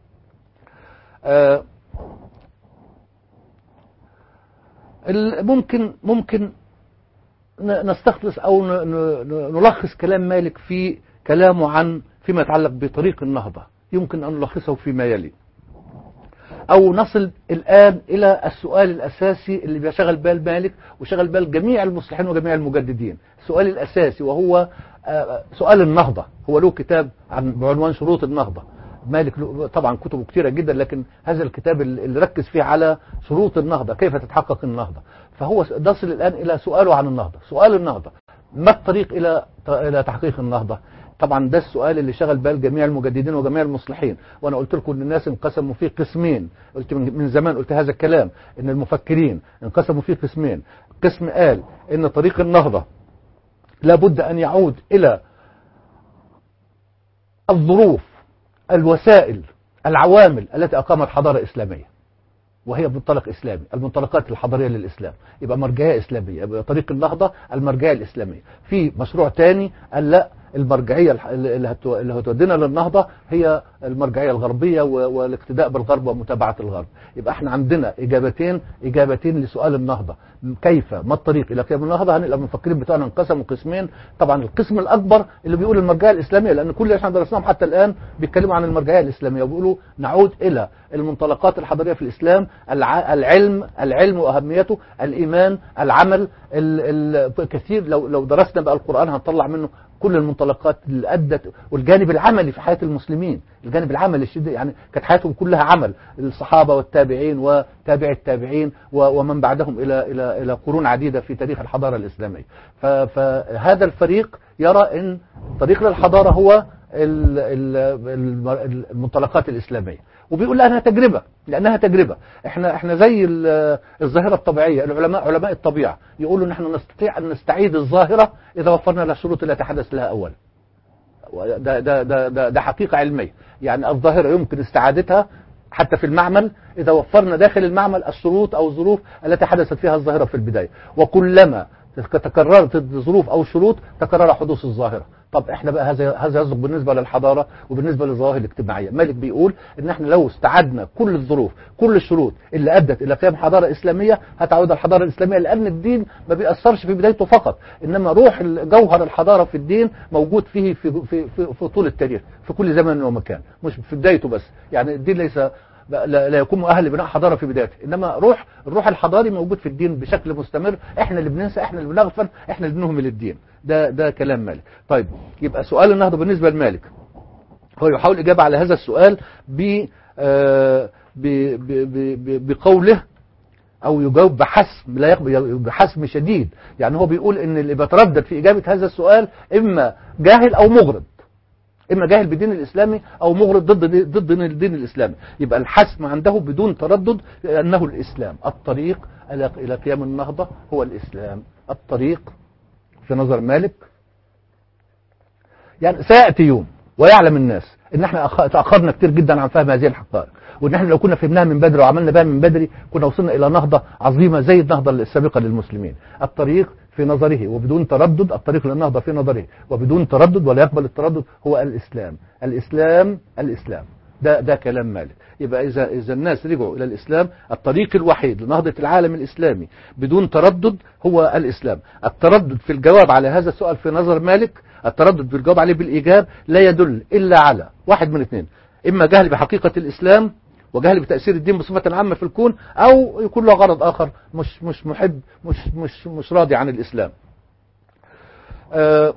آه، ال- ممكن ممكن ن- نستخلص أو ن- ن- نلخص كلام مالك في كلامه عن فيما يتعلق بطريق النهضة يمكن أن نلخصه فيما يلي او نصل الان الى السؤال الاساسي اللي بيشغل بال مالك وشغل بال جميع المصلحين وجميع المجددين السؤال الاساسي وهو آه، سؤال النهضة هو له كتاب عن بعنوان شروط النهضة مالك له طبعا كتبه كتيرة جدا لكن هذا الكتاب اللي ركز فيه على شروط النهضة كيف تتحقق النهضة فهو نصل الآن إلى سؤاله عن النهضة سؤال النهضة ما الطريق إلى إلى تحقيق النهضة طبعا ده السؤال اللي شغل بال جميع المجددين وجميع المصلحين وانا قلت لكم ان الناس انقسموا في قسمين قلت من من زمان قلت هذا الكلام ان المفكرين انقسموا في قسمين قسم قال ان طريق النهضة لابد ان يعود الى الظروف الوسائل العوامل التي اقامت حضارة اسلامية وهي منطلق إسلامي المنطلقات الحضارية للإسلام يبقى مرجعية إسلامية يبقى طريق النهضة المرجعية الإسلامية في مشروع تاني قال لا المرجعية الح- اللي هتو- اللي هتودينا للنهضة هي المرجعية الغربية و- والاقتداء بالغرب ومتابعة الغرب يبقى احنا عندنا إجابتين إجابتين لسؤال النهضة كيف ما الطريق إلى قيام النهضة هنبقى المفكرين بتوعنا انقسموا قسمين طبعا القسم الأكبر اللي بيقول المرجعية الإسلامية لأن كل اللي احنا درسناهم حتى الآن بيتكلموا عن المرجعية الإسلامية وبيقولوا نعود إلى المنطلقات الحضارية في الإسلام الع- العلم العلم وأهميته الإيمان العمل ال ال كثير لو لو درسنا بقى القرآن هنطلع منه كل المنطلقات اللي أدت والجانب العملي في حياة المسلمين الجانب العملي الشديد يعني كانت حياتهم كلها عمل الصحابة والتابعين وتابع التابعين و- ومن بعدهم إلى إلى إلى قرون عديدة في تاريخ الحضارة الإسلامية ف- فهذا الفريق يرى أن طريق للحضارة هو ال- ال- ال- المنطلقات الإسلامية وبيقول لأنها تجربة لأنها تجربة احنا احنا زي ال- الظاهرة الطبيعية العلماء علماء الطبيعة يقولوا نحن نستطيع أن نستعيد الظاهرة إذا وفرنا لها الشروط التي حدث لها أولا ده, ده, ده, ده, ده حقيقة علمية يعني الظاهرة يمكن استعادتها حتى في المعمل إذا وفرنا داخل المعمل الشروط أو الظروف التي حدثت فيها الظاهرة في البداية وكلما تكررت الظروف او الشروط تكرر حدوث الظاهره طب احنا بقى هذا هذا يصدق بالنسبه للحضاره وبالنسبه للظواهر الاجتماعيه مالك بيقول ان احنا لو استعدنا كل الظروف كل الشروط اللي ادت الى قيام حضاره اسلاميه هتعود الحضاره الاسلاميه لان الدين ما بيأثرش في بدايته فقط انما روح جوهر الحضاره في الدين موجود فيه في في في, في طول التاريخ في كل زمن ومكان مش في بدايته بس يعني الدين ليس لا, لا يكون مؤهل لبناء حضاره في بدايته انما روح الروح الحضاري موجود في الدين بشكل مستمر احنا اللي بننسى احنا اللي بنغفل احنا اللي بنهمل الدين ده ده كلام مالك طيب يبقى سؤال النهضه بالنسبه لمالك هو يحاول اجابه على هذا السؤال ب آه بقوله او يجاوب بحسم لا يقبل بحسم شديد يعني هو بيقول ان اللي بيتردد في اجابه هذا السؤال اما جاهل او مغرض اما جاهل بالدين الاسلامي او مغرض ضد ضد الدين الاسلامي يبقى الحسم عنده بدون تردد انه الاسلام الطريق الى قيام النهضه هو الاسلام الطريق في نظر مالك يعني سياتي يوم ويعلم الناس ان احنا تاخرنا كتير جدا عن فهم هذه الحقائق وان احنا لو كنا فهمناها من بدري وعملنا بها من بدري كنا وصلنا الى نهضه عظيمه زي النهضه السابقه للمسلمين الطريق في نظره وبدون تردد الطريق للنهضة في نظره وبدون تردد ولا يقبل التردد هو الإسلام الإسلام الإسلام ده ده كلام مالك يبقى إذا إذا الناس رجعوا إلى الإسلام الطريق الوحيد لنهضة العالم الإسلامي بدون تردد هو الإسلام التردد في الجواب على هذا السؤال في نظر مالك التردد في الجواب عليه بالإيجاب لا يدل إلا على واحد من اثنين إما جهل بحقيقة الإسلام وجهل بتأثير الدين بصفة عامة في الكون أو يكون له غرض آخر مش مش محب مش مش مش راضي عن الإسلام. آه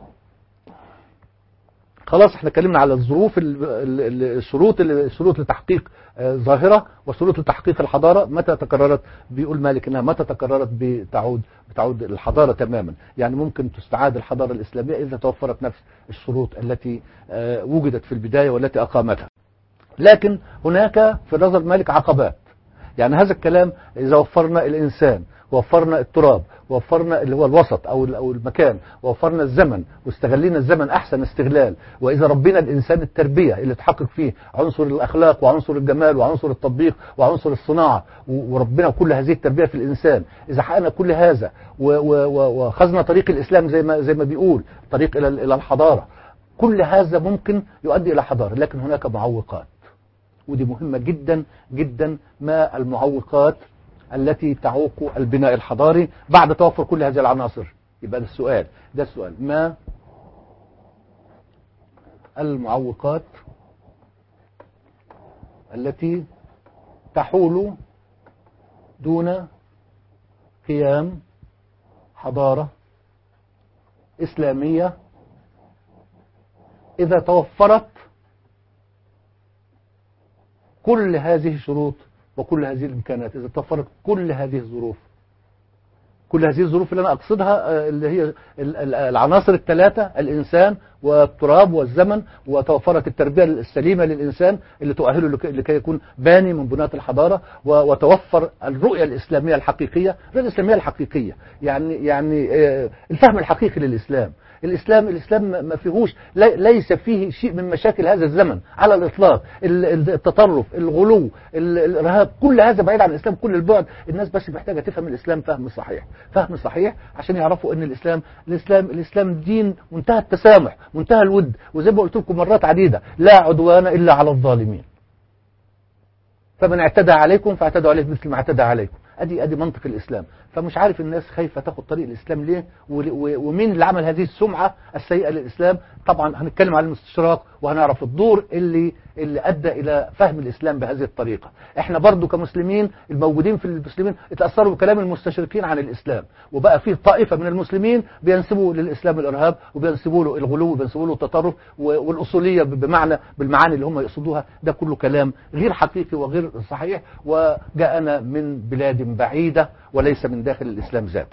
خلاص احنا اتكلمنا على الظروف الشروط الشروط لتحقيق ظاهرة وشروط لتحقيق الحضارة متى تكررت بيقول مالك انها متى تكررت بتعود بتعود الحضارة تماما يعني ممكن تستعاد الحضارة الإسلامية إذا توفرت نفس الشروط التي وجدت في البداية والتي أقامتها لكن هناك في نظر مالك عقبات يعني هذا الكلام إذا وفرنا الإنسان وفرنا التراب وفرنا اللي هو الوسط أو أو المكان وفرنا الزمن واستغلينا الزمن أحسن استغلال وإذا ربينا الإنسان التربية اللي تحقق فيه عنصر الأخلاق وعنصر الجمال وعنصر التطبيق وعنصر الصناعة وربنا كل هذه التربية في الإنسان إذا حققنا كل هذا وخذنا طريق الإسلام زي ما زي ما بيقول طريق إلى إلى الحضارة كل هذا ممكن يؤدي إلى حضارة لكن هناك معوقات ودي مهمة جدا جدا ما المعوقات التي تعوق البناء الحضاري بعد توفر كل هذه العناصر يبقى ده السؤال ده السؤال ما المعوقات التي تحول دون قيام حضارة إسلامية إذا توفرت كل هذه الشروط وكل هذه الإمكانات إذا توفرت كل هذه الظروف كل هذه الظروف اللي أنا أقصدها اللي هي العناصر الثلاثة الإنسان والتراب والزمن وتوفرت التربية السليمة للإنسان اللي تؤهله لكي يكون باني من بناة الحضارة وتوفر الرؤية الإسلامية الحقيقية الرؤية الإسلامية الحقيقية يعني يعني الفهم الحقيقي للإسلام الإسلام الإسلام ما فيهوش ليس فيه شيء من مشاكل هذا الزمن على الإطلاق التطرف الغلو الإرهاب كل هذا بعيد عن الإسلام كل البعد الناس بس محتاجة تفهم الإسلام فهم صحيح فهم صحيح عشان يعرفوا أن الإسلام الإسلام الإسلام دين منتهى التسامح منتهى الود وزي ما قلت لكم مرات عديدة لا عدوان إلا على الظالمين فمن اعتدى عليكم فاعتدوا عليه مثل ما اعتدى عليكم ادي ادي منطق الاسلام فمش عارف الناس خايفه تاخد طريق الاسلام ليه ومين اللي عمل هذه السمعه السيئه للاسلام طبعا هنتكلم عن الاستشراق وهنعرف الدور اللي اللي ادى الى فهم الاسلام بهذه الطريقه احنا برضو كمسلمين الموجودين في المسلمين اتاثروا بكلام المستشرقين عن الاسلام وبقى في طائفه من المسلمين بينسبوا للاسلام الارهاب وبينسبوا له الغلو وبينسبوا له التطرف والاصوليه بمعنى بالمعاني اللي هم يقصدوها ده كله كلام غير حقيقي وغير صحيح وجاءنا من بلاد بعيده وليس من داخل الإسلام ذاته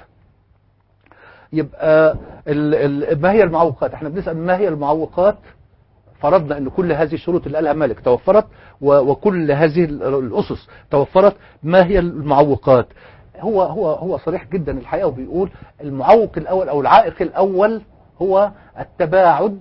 يبقى ال ال ما هي المعوقات احنا بنسأل ما هي المعوقات فرضنا ان كل هذه الشروط اللي قالها مالك توفرت وكل هذه الأسس توفرت ما هي المعوقات هو هو هو صريح جدا الحقيقة وبيقول المعوق الأول أو العائق الأول هو التباعد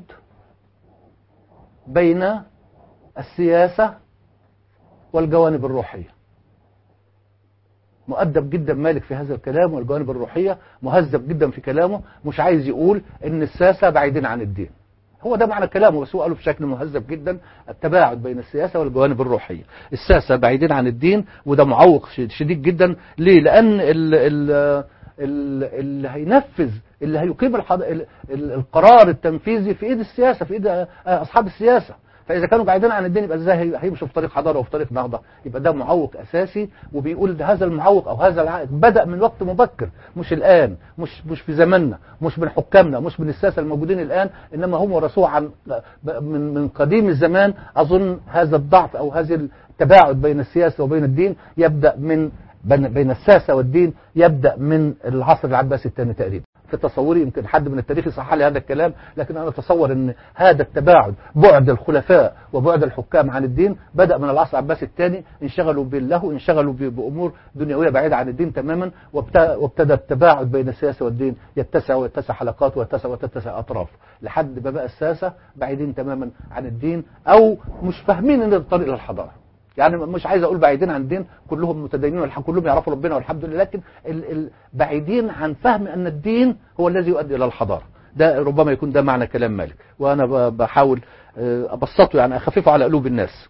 بين السياسة والجوانب الروحية مؤدب جدا مالك في هذا الكلام والجوانب الروحية مهذب جدا في كلامه مش عايز يقول ان الساسة بعيدين عن الدين هو ده معنى كلامه بس هو قاله بشكل مهذب جدا التباعد بين السياسة والجوانب الروحية الساسة بعيدين عن الدين وده معوق شديد جدا ليه لأن ال ال اللي هينفذ اللي هيقيم الحض... القرار التنفيذي في ايد السياسة في ايد اصحاب السياسة فاذا كانوا بعيدين عن الدين يبقى ازاي هيمشوا في طريق حضاره وفي طريق نهضه يبقى ده معوق اساسي وبيقول هذا المعوق او هذا العائق بدا من وقت مبكر مش الان مش مش في زماننا مش من حكامنا مش من الساسه الموجودين الان انما هم ورثوه عن من من قديم الزمان اظن هذا الضعف او هذا التباعد بين السياسه وبين الدين يبدا من بين الساسه والدين يبدا من العصر العباسي الثاني تقريبا في تصوري يمكن حد من التاريخ يصحح لي هذا الكلام لكن انا اتصور ان هذا التباعد بعد الخلفاء وبعد الحكام عن الدين بدا من العصر العباسي الثاني انشغلوا بالله انشغلوا بامور دنيويه بعيده عن الدين تماما وابتدى التباعد بين السياسه والدين يتسع ويتسع حلقات ويتسع وتتسع اطراف لحد ما بقى الساسه بعيدين تماما عن الدين او مش فاهمين ان الطريق للحضاره يعني مش عايز اقول بعيدين عن الدين كلهم متدينين كلهم يعرفوا ربنا والحمد لله لكن بعيدين عن فهم ان الدين هو الذي يؤدي الى الحضاره ده ربما يكون ده معنى كلام مالك وانا بحاول ابسطه يعني اخففه على قلوب الناس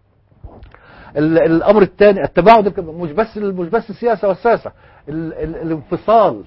الامر الثاني التباعد مش بس مش بس السياسه والساسه الانفصال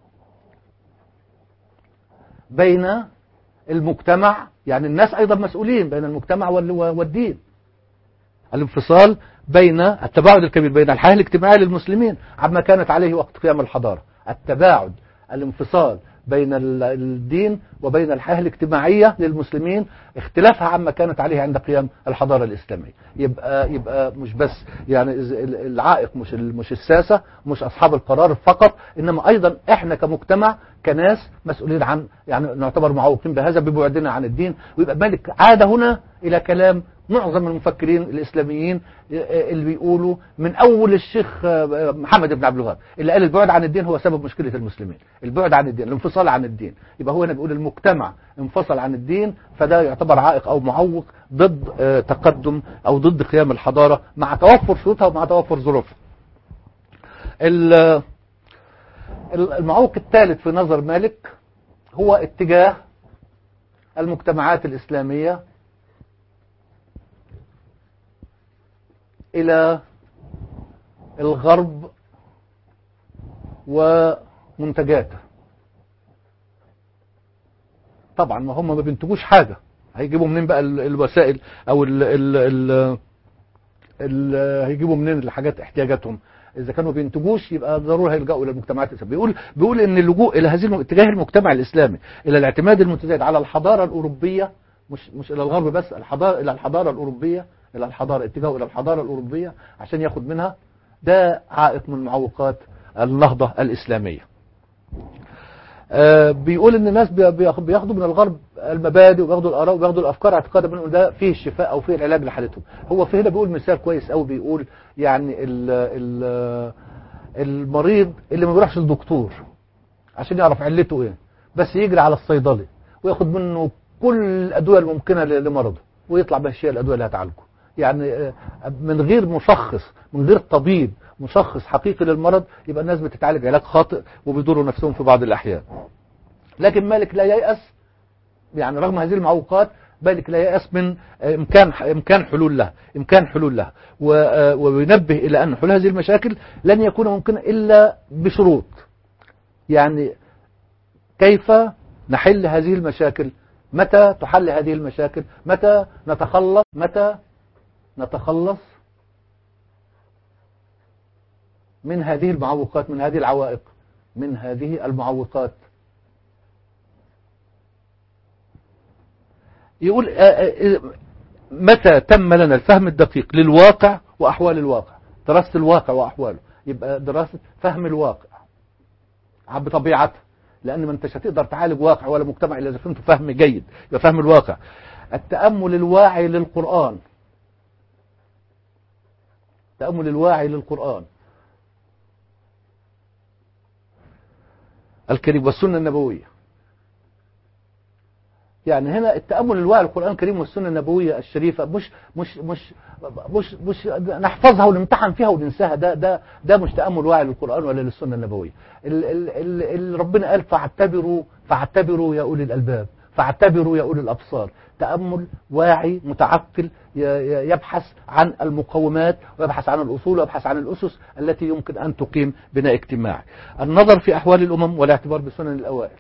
بين المجتمع يعني الناس ايضا مسؤولين بين المجتمع والدين الانفصال بين التباعد الكبير بين الحياة الاجتماعية للمسلمين عما كانت عليه وقت قيام الحضارة التباعد الانفصال بين الدين وبين الحياة الاجتماعية للمسلمين اختلافها عما كانت عليه عند قيام الحضارة الإسلامية يبقى يبقى مش بس يعني العائق مش مش الساسة مش أصحاب القرار فقط إنما أيضا إحنا كمجتمع كناس مسؤولين عن يعني نعتبر معوقين بهذا ببعدنا عن الدين ويبقى مالك عاد هنا إلى كلام معظم المفكرين الإسلاميين اللي بيقولوا من أول الشيخ محمد بن عبد الوهاب اللي قال البعد عن الدين هو سبب مشكلة المسلمين البعد عن الدين الانفصال عن الدين يبقى هو هنا بيقول المجتمع انفصل عن الدين فده يعتبر عائق أو معوق ضد تقدم أو ضد قيام الحضارة مع توفر شروطها ومع توفر ظروفها المعوق الثالث في نظر مالك هو اتجاه المجتمعات الإسلامية إلى الغرب ومنتجاته طبعا ما هم ما بينتجوش حاجة هيجيبوا منين بقى الوسائل او ال ال ال ال هيجيبوا منين الحاجات احتياجاتهم اذا كانوا بينتجوش يبقى ضروري هيلجأوا الى المجتمعات الاسلاميه بيقول بيقول ان اللجوء الى هذه اتجاه المجتمع الاسلامي الى الاعتماد المتزايد على الحضاره الاوروبيه مش مش الى الغرب بس الحضاره الى الحضاره الاوروبيه الى الحضاره اتجاهه الى الحضاره الاوروبيه عشان ياخد منها ده عائق من معوقات النهضه الاسلاميه آه بيقول ان الناس بياخدوا من الغرب المبادئ وبياخدوا الاراء وبياخدوا الافكار اعتقادا من ده فيه الشفاء او فيه العلاج لحالتهم هو في هنا بيقول مثال كويس قوي بيقول يعني ال ال المريض اللي ما بيروحش للدكتور عشان يعرف علته ايه بس يجري على الصيدلي وياخد منه كل الادويه الممكنه لمرضه ويطلع بهالشيء الادويه اللي هتعالجه يعني من غير مشخص من غير طبيب مشخص حقيقي للمرض يبقى الناس بتتعالج علاج خاطئ وبيضروا نفسهم في بعض الأحيان لكن مالك لا ييأس يعني رغم هذه المعوقات مالك لا ييأس من إمكان إمكان حلول لها إمكان حلول لها وينبه إلى أن حلول هذه المشاكل لن يكون ممكنا إلا بشروط يعني كيف نحل هذه المشاكل متى تحل هذه المشاكل متى نتخلص متى نتخلص من هذه المعوقات من هذه العوائق من هذه المعوقات يقول متى تم لنا الفهم الدقيق للواقع وأحوال الواقع دراسة الواقع وأحواله يبقى دراسة فهم الواقع بطبيعته لأن ما انتش هتقدر تعالج واقع ولا مجتمع إلا إذا فهمته فهم جيد يبقى فهم الواقع التأمل الواعي للقرآن التأمل الواعي للقرآن الكريم والسنة النبوية يعني هنا التامل الواعي القران الكريم والسنه النبويه الشريفه مش مش مش مش مش نحفظها ونمتحن فيها وننساها ده ده ده مش تامل واعي للقران ولا للسنه النبويه ال- ال- ال- اللي ربنا قال فاعتبروا فاعتبروا يا اولي الالباب فاعتبروا يا اولي الابصار تامل واعي متعقل ي- ي- يبحث عن المقومات ويبحث عن الاصول ويبحث عن الاسس التي يمكن ان تقيم بناء اجتماعي النظر في احوال الامم والاعتبار بسنن الاوائل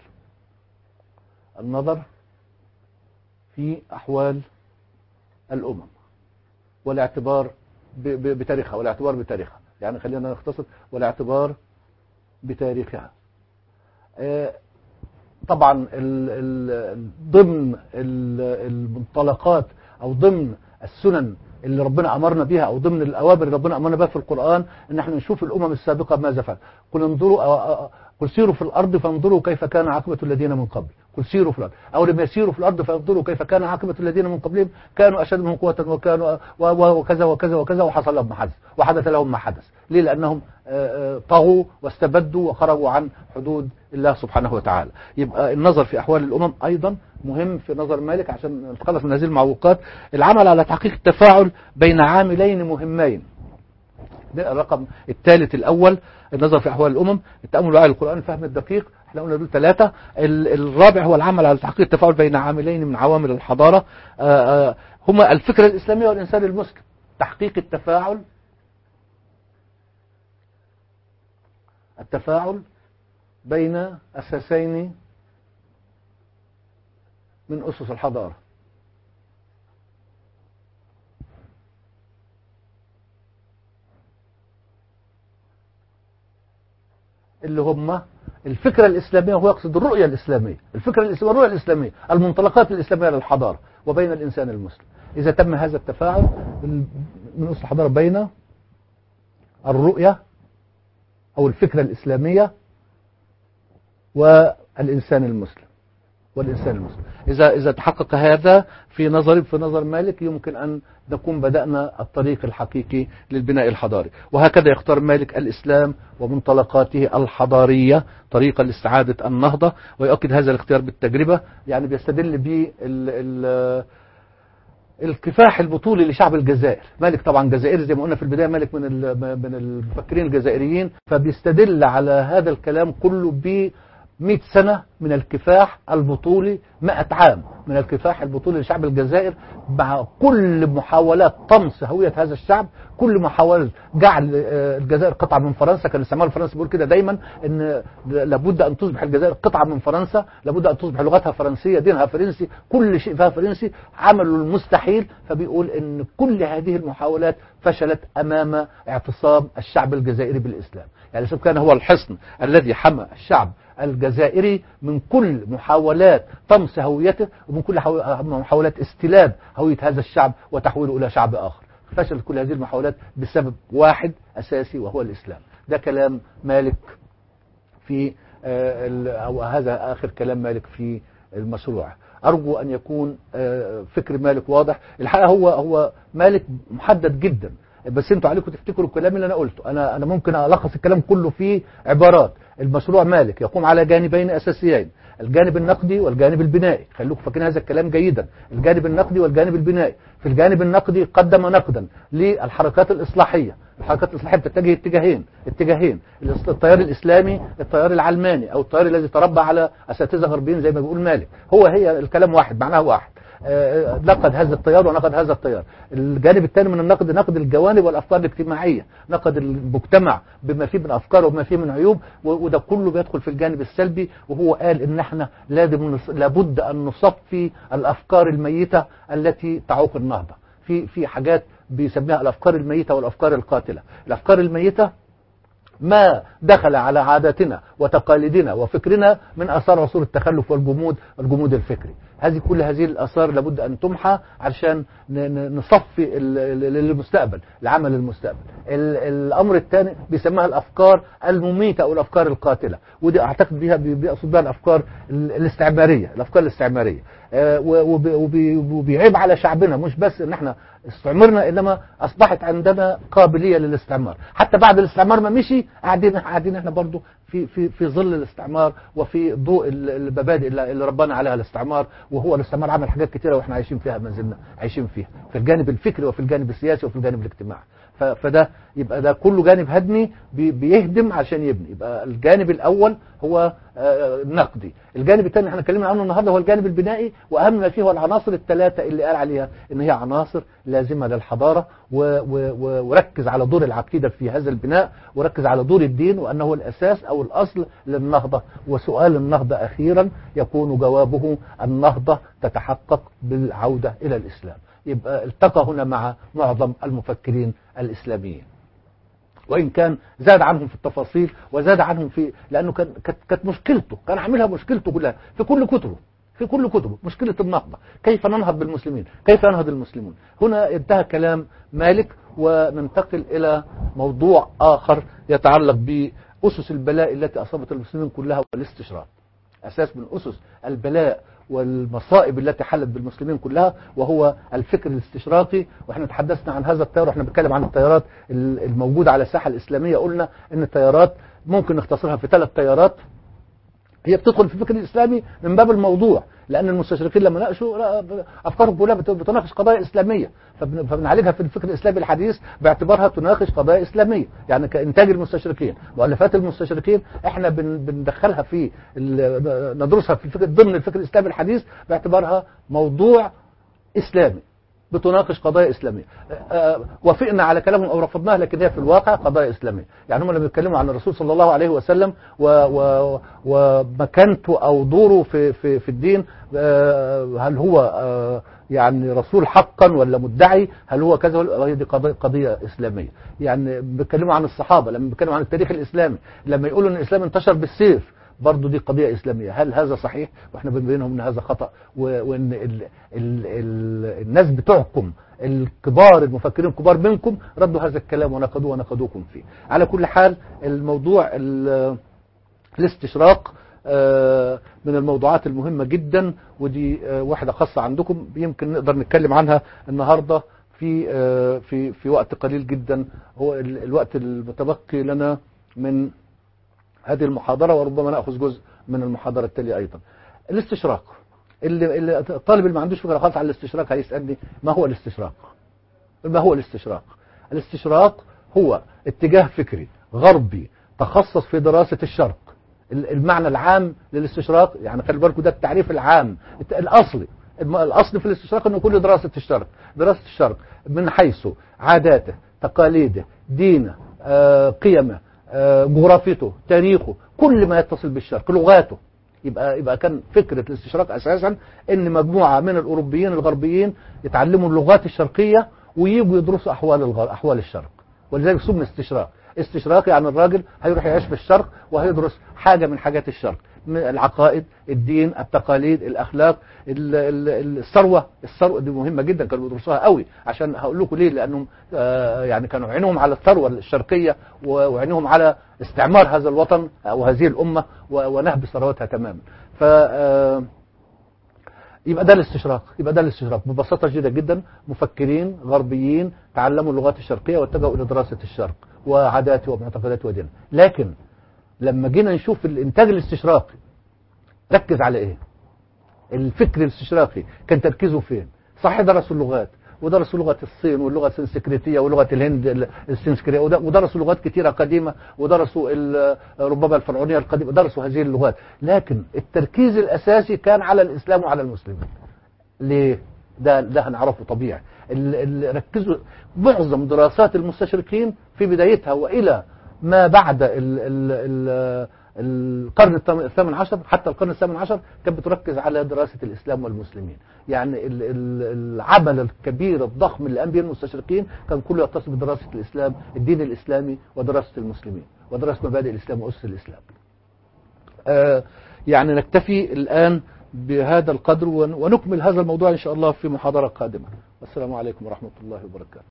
النظر في احوال الامم والاعتبار ب- ب- بتاريخها والاعتبار بتاريخها يعني خلينا نختصر والاعتبار بتاريخها آه، طبعا ال ال ضمن ال- المنطلقات او ضمن السنن اللي ربنا امرنا بها او ضمن الاوامر اللي ربنا امرنا بها في القران ان احنا نشوف الامم السابقه ماذا فعل قل انظروا أو- أو- قل سيروا في الارض فانظروا كيف كان عاقبه الذين من قبل قل سيروا في الارض او لم يسيروا في الارض فانظروا كيف كان عاقبه الذين من قبلهم كانوا اشد منهم قوه وكانوا و- و- وكذا وكذا وكذا وحصل لهم ما حدث وحدث لهم ما حدث ليه لانهم آه، آه، طغوا واستبدوا وخرجوا عن حدود الله سبحانه وتعالى يبقى النظر في احوال الامم ايضا مهم في نظر مالك عشان نتخلص من هذه المعوقات العمل على تحقيق التفاعل بين عاملين مهمين ده الرقم الثالث الاول النظر في احوال الامم التامل الواعي للقران الفهم الدقيق احنا قلنا دول ثلاثه ال- الرابع هو العمل على تحقيق التفاعل بين عاملين من عوامل الحضاره آه، آه، هما الفكره الاسلاميه والانسان المسلم تحقيق التفاعل التفاعل بين اساسين من اسس الحضاره اللي هم الفكرة الإسلامية وهو يقصد الرؤية الإسلامية الفكرة الإسلامية الرؤية الإسلامية المنطلقات الإسلامية للحضارة وبين الإنسان المسلم إذا تم هذا التفاعل من أصل الحضارة بين الرؤية أو الفكرة الإسلامية والإنسان المسلم والإنسان المسلم إذا إذا تحقق هذا في نظر في نظر مالك يمكن أن نكون بدأنا الطريق الحقيقي للبناء الحضاري وهكذا يختار مالك الإسلام ومنطلقاته الحضارية طريقة لاستعادة النهضة ويؤكد هذا الاختيار بالتجربة يعني بيستدل به الكفاح البطولي لشعب الجزائر مالك طبعا جزائري زي ما قلنا في البداية مالك من من المفكرين الجزائريين فبيستدل على هذا الكلام كله ب 100 سنة من الكفاح البطولي 100 عام من الكفاح البطولي لشعب الجزائر مع كل محاولات طمس هوية هذا الشعب كل محاولة جعل الجزائر قطعة من فرنسا كان الاستعمار الفرنسي بيقول كده دايما ان لابد ان تصبح الجزائر قطعة من فرنسا لابد ان تصبح لغتها فرنسية دينها فرنسي كل شيء فيها فرنسي عملوا المستحيل فبيقول ان كل هذه المحاولات فشلت امام اعتصام الشعب الجزائري بالاسلام يعني كان هو الحصن الذي حمى الشعب الجزائري من كل محاولات طمس هويته ومن كل محاولات استلاب هوية هذا الشعب وتحويله إلى شعب آخر فشلت كل هذه المحاولات بسبب واحد أساسي وهو الإسلام ده كلام مالك في أو هذا آخر كلام مالك في المشروع أرجو أن يكون فكر مالك واضح الحقيقة هو هو مالك محدد جدا بس انتوا عليكم تفتكروا الكلام اللي انا قلته انا انا ممكن الخص الكلام كله في عبارات المشروع مالك يقوم على جانبين اساسيين الجانب النقدي والجانب البنائي خلوكم فاكرين هذا الكلام جيدا الجانب النقدي والجانب البنائي في الجانب النقدي قدم نقدا للحركات الاصلاحيه الحركات الاصلاحيه بتتجه اتجاهين اتجاهين التيار الاسلامي التيار العلماني او التيار الذي تربى على اساتذه غربيين زي ما بيقول مالك هو هي الكلام واحد معناه واحد نقد هذا التيار ونقد هذا التيار الجانب الثاني من النقد نقد الجوانب والافكار الاجتماعيه نقد المجتمع بما فيه من افكار وما فيه من عيوب وده كله بيدخل في الجانب السلبي وهو قال ان احنا لازم لابد ان نصفي الافكار الميته التي تعوق النهضه في في حاجات بيسميها الافكار الميته والافكار القاتله الافكار الميته ما دخل على عاداتنا وتقاليدنا وفكرنا من اثار عصور التخلف والجمود الجمود الفكري هذه كل هذه الاثار لابد ان تمحى علشان نصفي للمستقبل لعمل المستقبل الامر الثاني بيسموها الافكار المميته او الافكار القاتله ودي اعتقد بها بيقصد بها الافكار الاستعماريه الافكار الاستعماريه وبيعيب على شعبنا مش بس ان احنا استعمرنا انما اصبحت عندنا قابليه للاستعمار حتى بعد الاستعمار ما مشي قاعدين قاعدين احنا برضو في في في ظل الاستعمار وفي ضوء ال- المبادئ اللي اللي ربنا عليها الاستعمار وهو الاستعمار عمل حاجات كتيره واحنا عايشين فيها ما زلنا عايشين فيها في الجانب الفكري وفي الجانب السياسي وفي الجانب الاجتماعي ف- فده يبقى ده كله جانب هدمي بي- بيهدم عشان يبني يبقى الجانب الاول هو آه، نقدي الجانب الثاني احنا اتكلمنا عنه النهارده هو الجانب البنائي واهم ما فيه هو العناصر الثلاثه اللي قال عليها ان هي عناصر لازمه للحضاره و- و- و- وركز على دور العقيده في هذا البناء وركز على دور الدين وانه هو الاساس او الاصل للنهضه وسؤال النهضه اخيرا يكون جوابه النهضه تتحقق بالعوده الى الاسلام يبقى التقى هنا مع معظم المفكرين الاسلاميين وان كان زاد عنهم في التفاصيل وزاد عنهم في لانه كان كانت كانت مشكلته كان عاملها مشكلته كلها في كل كتبه في كل كتبه مشكله النهضه كيف ننهض بالمسلمين كيف ينهض المسلمون هنا انتهى كلام مالك وننتقل الى موضوع اخر يتعلق باسس البلاء التي اصابت المسلمين كلها والاستشراق اساس من اسس البلاء والمصائب التي حلت بالمسلمين كلها وهو الفكر الاستشراقي واحنا تحدثنا عن هذا التيار واحنا بنتكلم عن التيارات الموجوده على الساحه الاسلاميه قلنا ان التيارات ممكن نختصرها في ثلاث تيارات هي بتدخل في الفكر الاسلامي من باب الموضوع لان المستشرقين لما ناقشوا لا، افكارهم كلها بت- بتناقش قضايا اسلاميه فبن- فبنعالجها في الفكر الاسلامي الحديث باعتبارها تناقش قضايا اسلاميه يعني كانتاج المستشرقين مؤلفات المستشرقين احنا بن- بندخلها في ال- ندرسها في الفكر ضمن الفكر الاسلامي الحديث باعتبارها موضوع اسلامي بتناقش قضايا اسلاميه آه، وافقنا على كلامهم او رفضناها لكن هي في الواقع قضايا اسلاميه يعني هم لما بيتكلموا عن الرسول صلى الله عليه وسلم و و ومكانته او دوره في في في الدين آه، هل هو آه، يعني رسول حقا ولا مدعي هل هو كذا ولا هي دي قضية, قضية إسلامية يعني بيتكلموا عن الصحابة لما بيتكلموا عن التاريخ الإسلامي لما يقولوا أن الإسلام انتشر بالسيف برضه دي قضية إسلامية هل هذا صحيح واحنا بنبينهم ان هذا خطأ و- وان ال ال ال الناس بتوعكم الكبار المفكرين الكبار منكم ردوا هذا الكلام ونقدوه ونقدوكم فيه على كل حال الموضوع ال- الاستشراق آه، من الموضوعات المهمة جدا ودي آه، واحدة خاصة عندكم يمكن نقدر نتكلم عنها النهاردة في آه، في في وقت قليل جدا هو ال- الوقت المتبقي لنا من هذه المحاضرة وربما نأخذ جزء من المحاضرة التالية أيضا الاستشراق اللي, اللي الطالب اللي ما عندوش فكرة خالص على الاستشراق هيسألني ما هو الاستشراق ما هو الاستشراق الاستشراق هو اتجاه فكري غربي تخصص في دراسة الشرق ال- المعنى العام للاستشراق يعني خلي بالكم ده التعريف العام الت- الأصلي الم- الأصل في الاستشراق أنه كل دراسة الشرق دراسة الشرق من حيث عاداته تقاليده دينه آه، قيمه آه، جغرافيته تاريخه كل ما يتصل بالشرق لغاته يبقى يبقى كان فكره الاستشراق اساسا ان مجموعه من الاوروبيين الغربيين يتعلموا اللغات الشرقيه ويجوا يدرسوا احوال الغر... احوال الشرق ولذلك سمي استشراق استشراق يعني الراجل هيروح يعيش في الشرق وهيدرس حاجه من حاجات الشرق من العقائد الدين التقاليد الاخلاق ال- ال- الثروه الثروه دي مهمه جدا كانوا بيدرسوها قوي عشان هقول لكم ليه لانهم آه، يعني كانوا عينهم على الثروه الشرقيه و- وعينهم على استعمار هذا الوطن او هذه الامه و- ونهب ثروتها تماما ف آه، يبقى ده الاستشراق يبقى ده الاستشراق ببساطه شديده جدا مفكرين غربيين تعلموا اللغات الشرقيه واتجهوا الى دراسه الشرق وعاداته ومعتقداته ودينه لكن لما جينا نشوف الانتاج الاستشراقي ركز على ايه الفكر الاستشراقي كان تركيزه فين صح درسوا اللغات ودرسوا لغة الصين واللغة السنسكريتية ولغة الهند ال- السنسكرية ود- ودرسوا لغات كثيرة قديمة ودرسوا ال- ربما الفرعونية القديمة درسوا هذه اللغات لكن التركيز الأساسي كان على الإسلام وعلى المسلمين ليه؟ ده ده هنعرفه طبيعي ال- ال- ركزوا معظم دراسات المستشرقين في بدايتها والى ما بعد ال ال ال القرن الثام- الثامن عشر حتى القرن الثامن عشر كانت بتركز على دراسة الإسلام والمسلمين يعني ال- ال- العمل الكبير الضخم اللي قام به المستشرقين كان كله يتصل بدراسة الإسلام الدين الإسلامي ودراسة المسلمين ودراسة مبادئ الإسلام وأسس الإسلام آه، يعني نكتفي الآن بهذا القدر ون- ونكمل هذا الموضوع إن شاء الله في محاضرة قادمة والسلام عليكم ورحمة الله وبركاته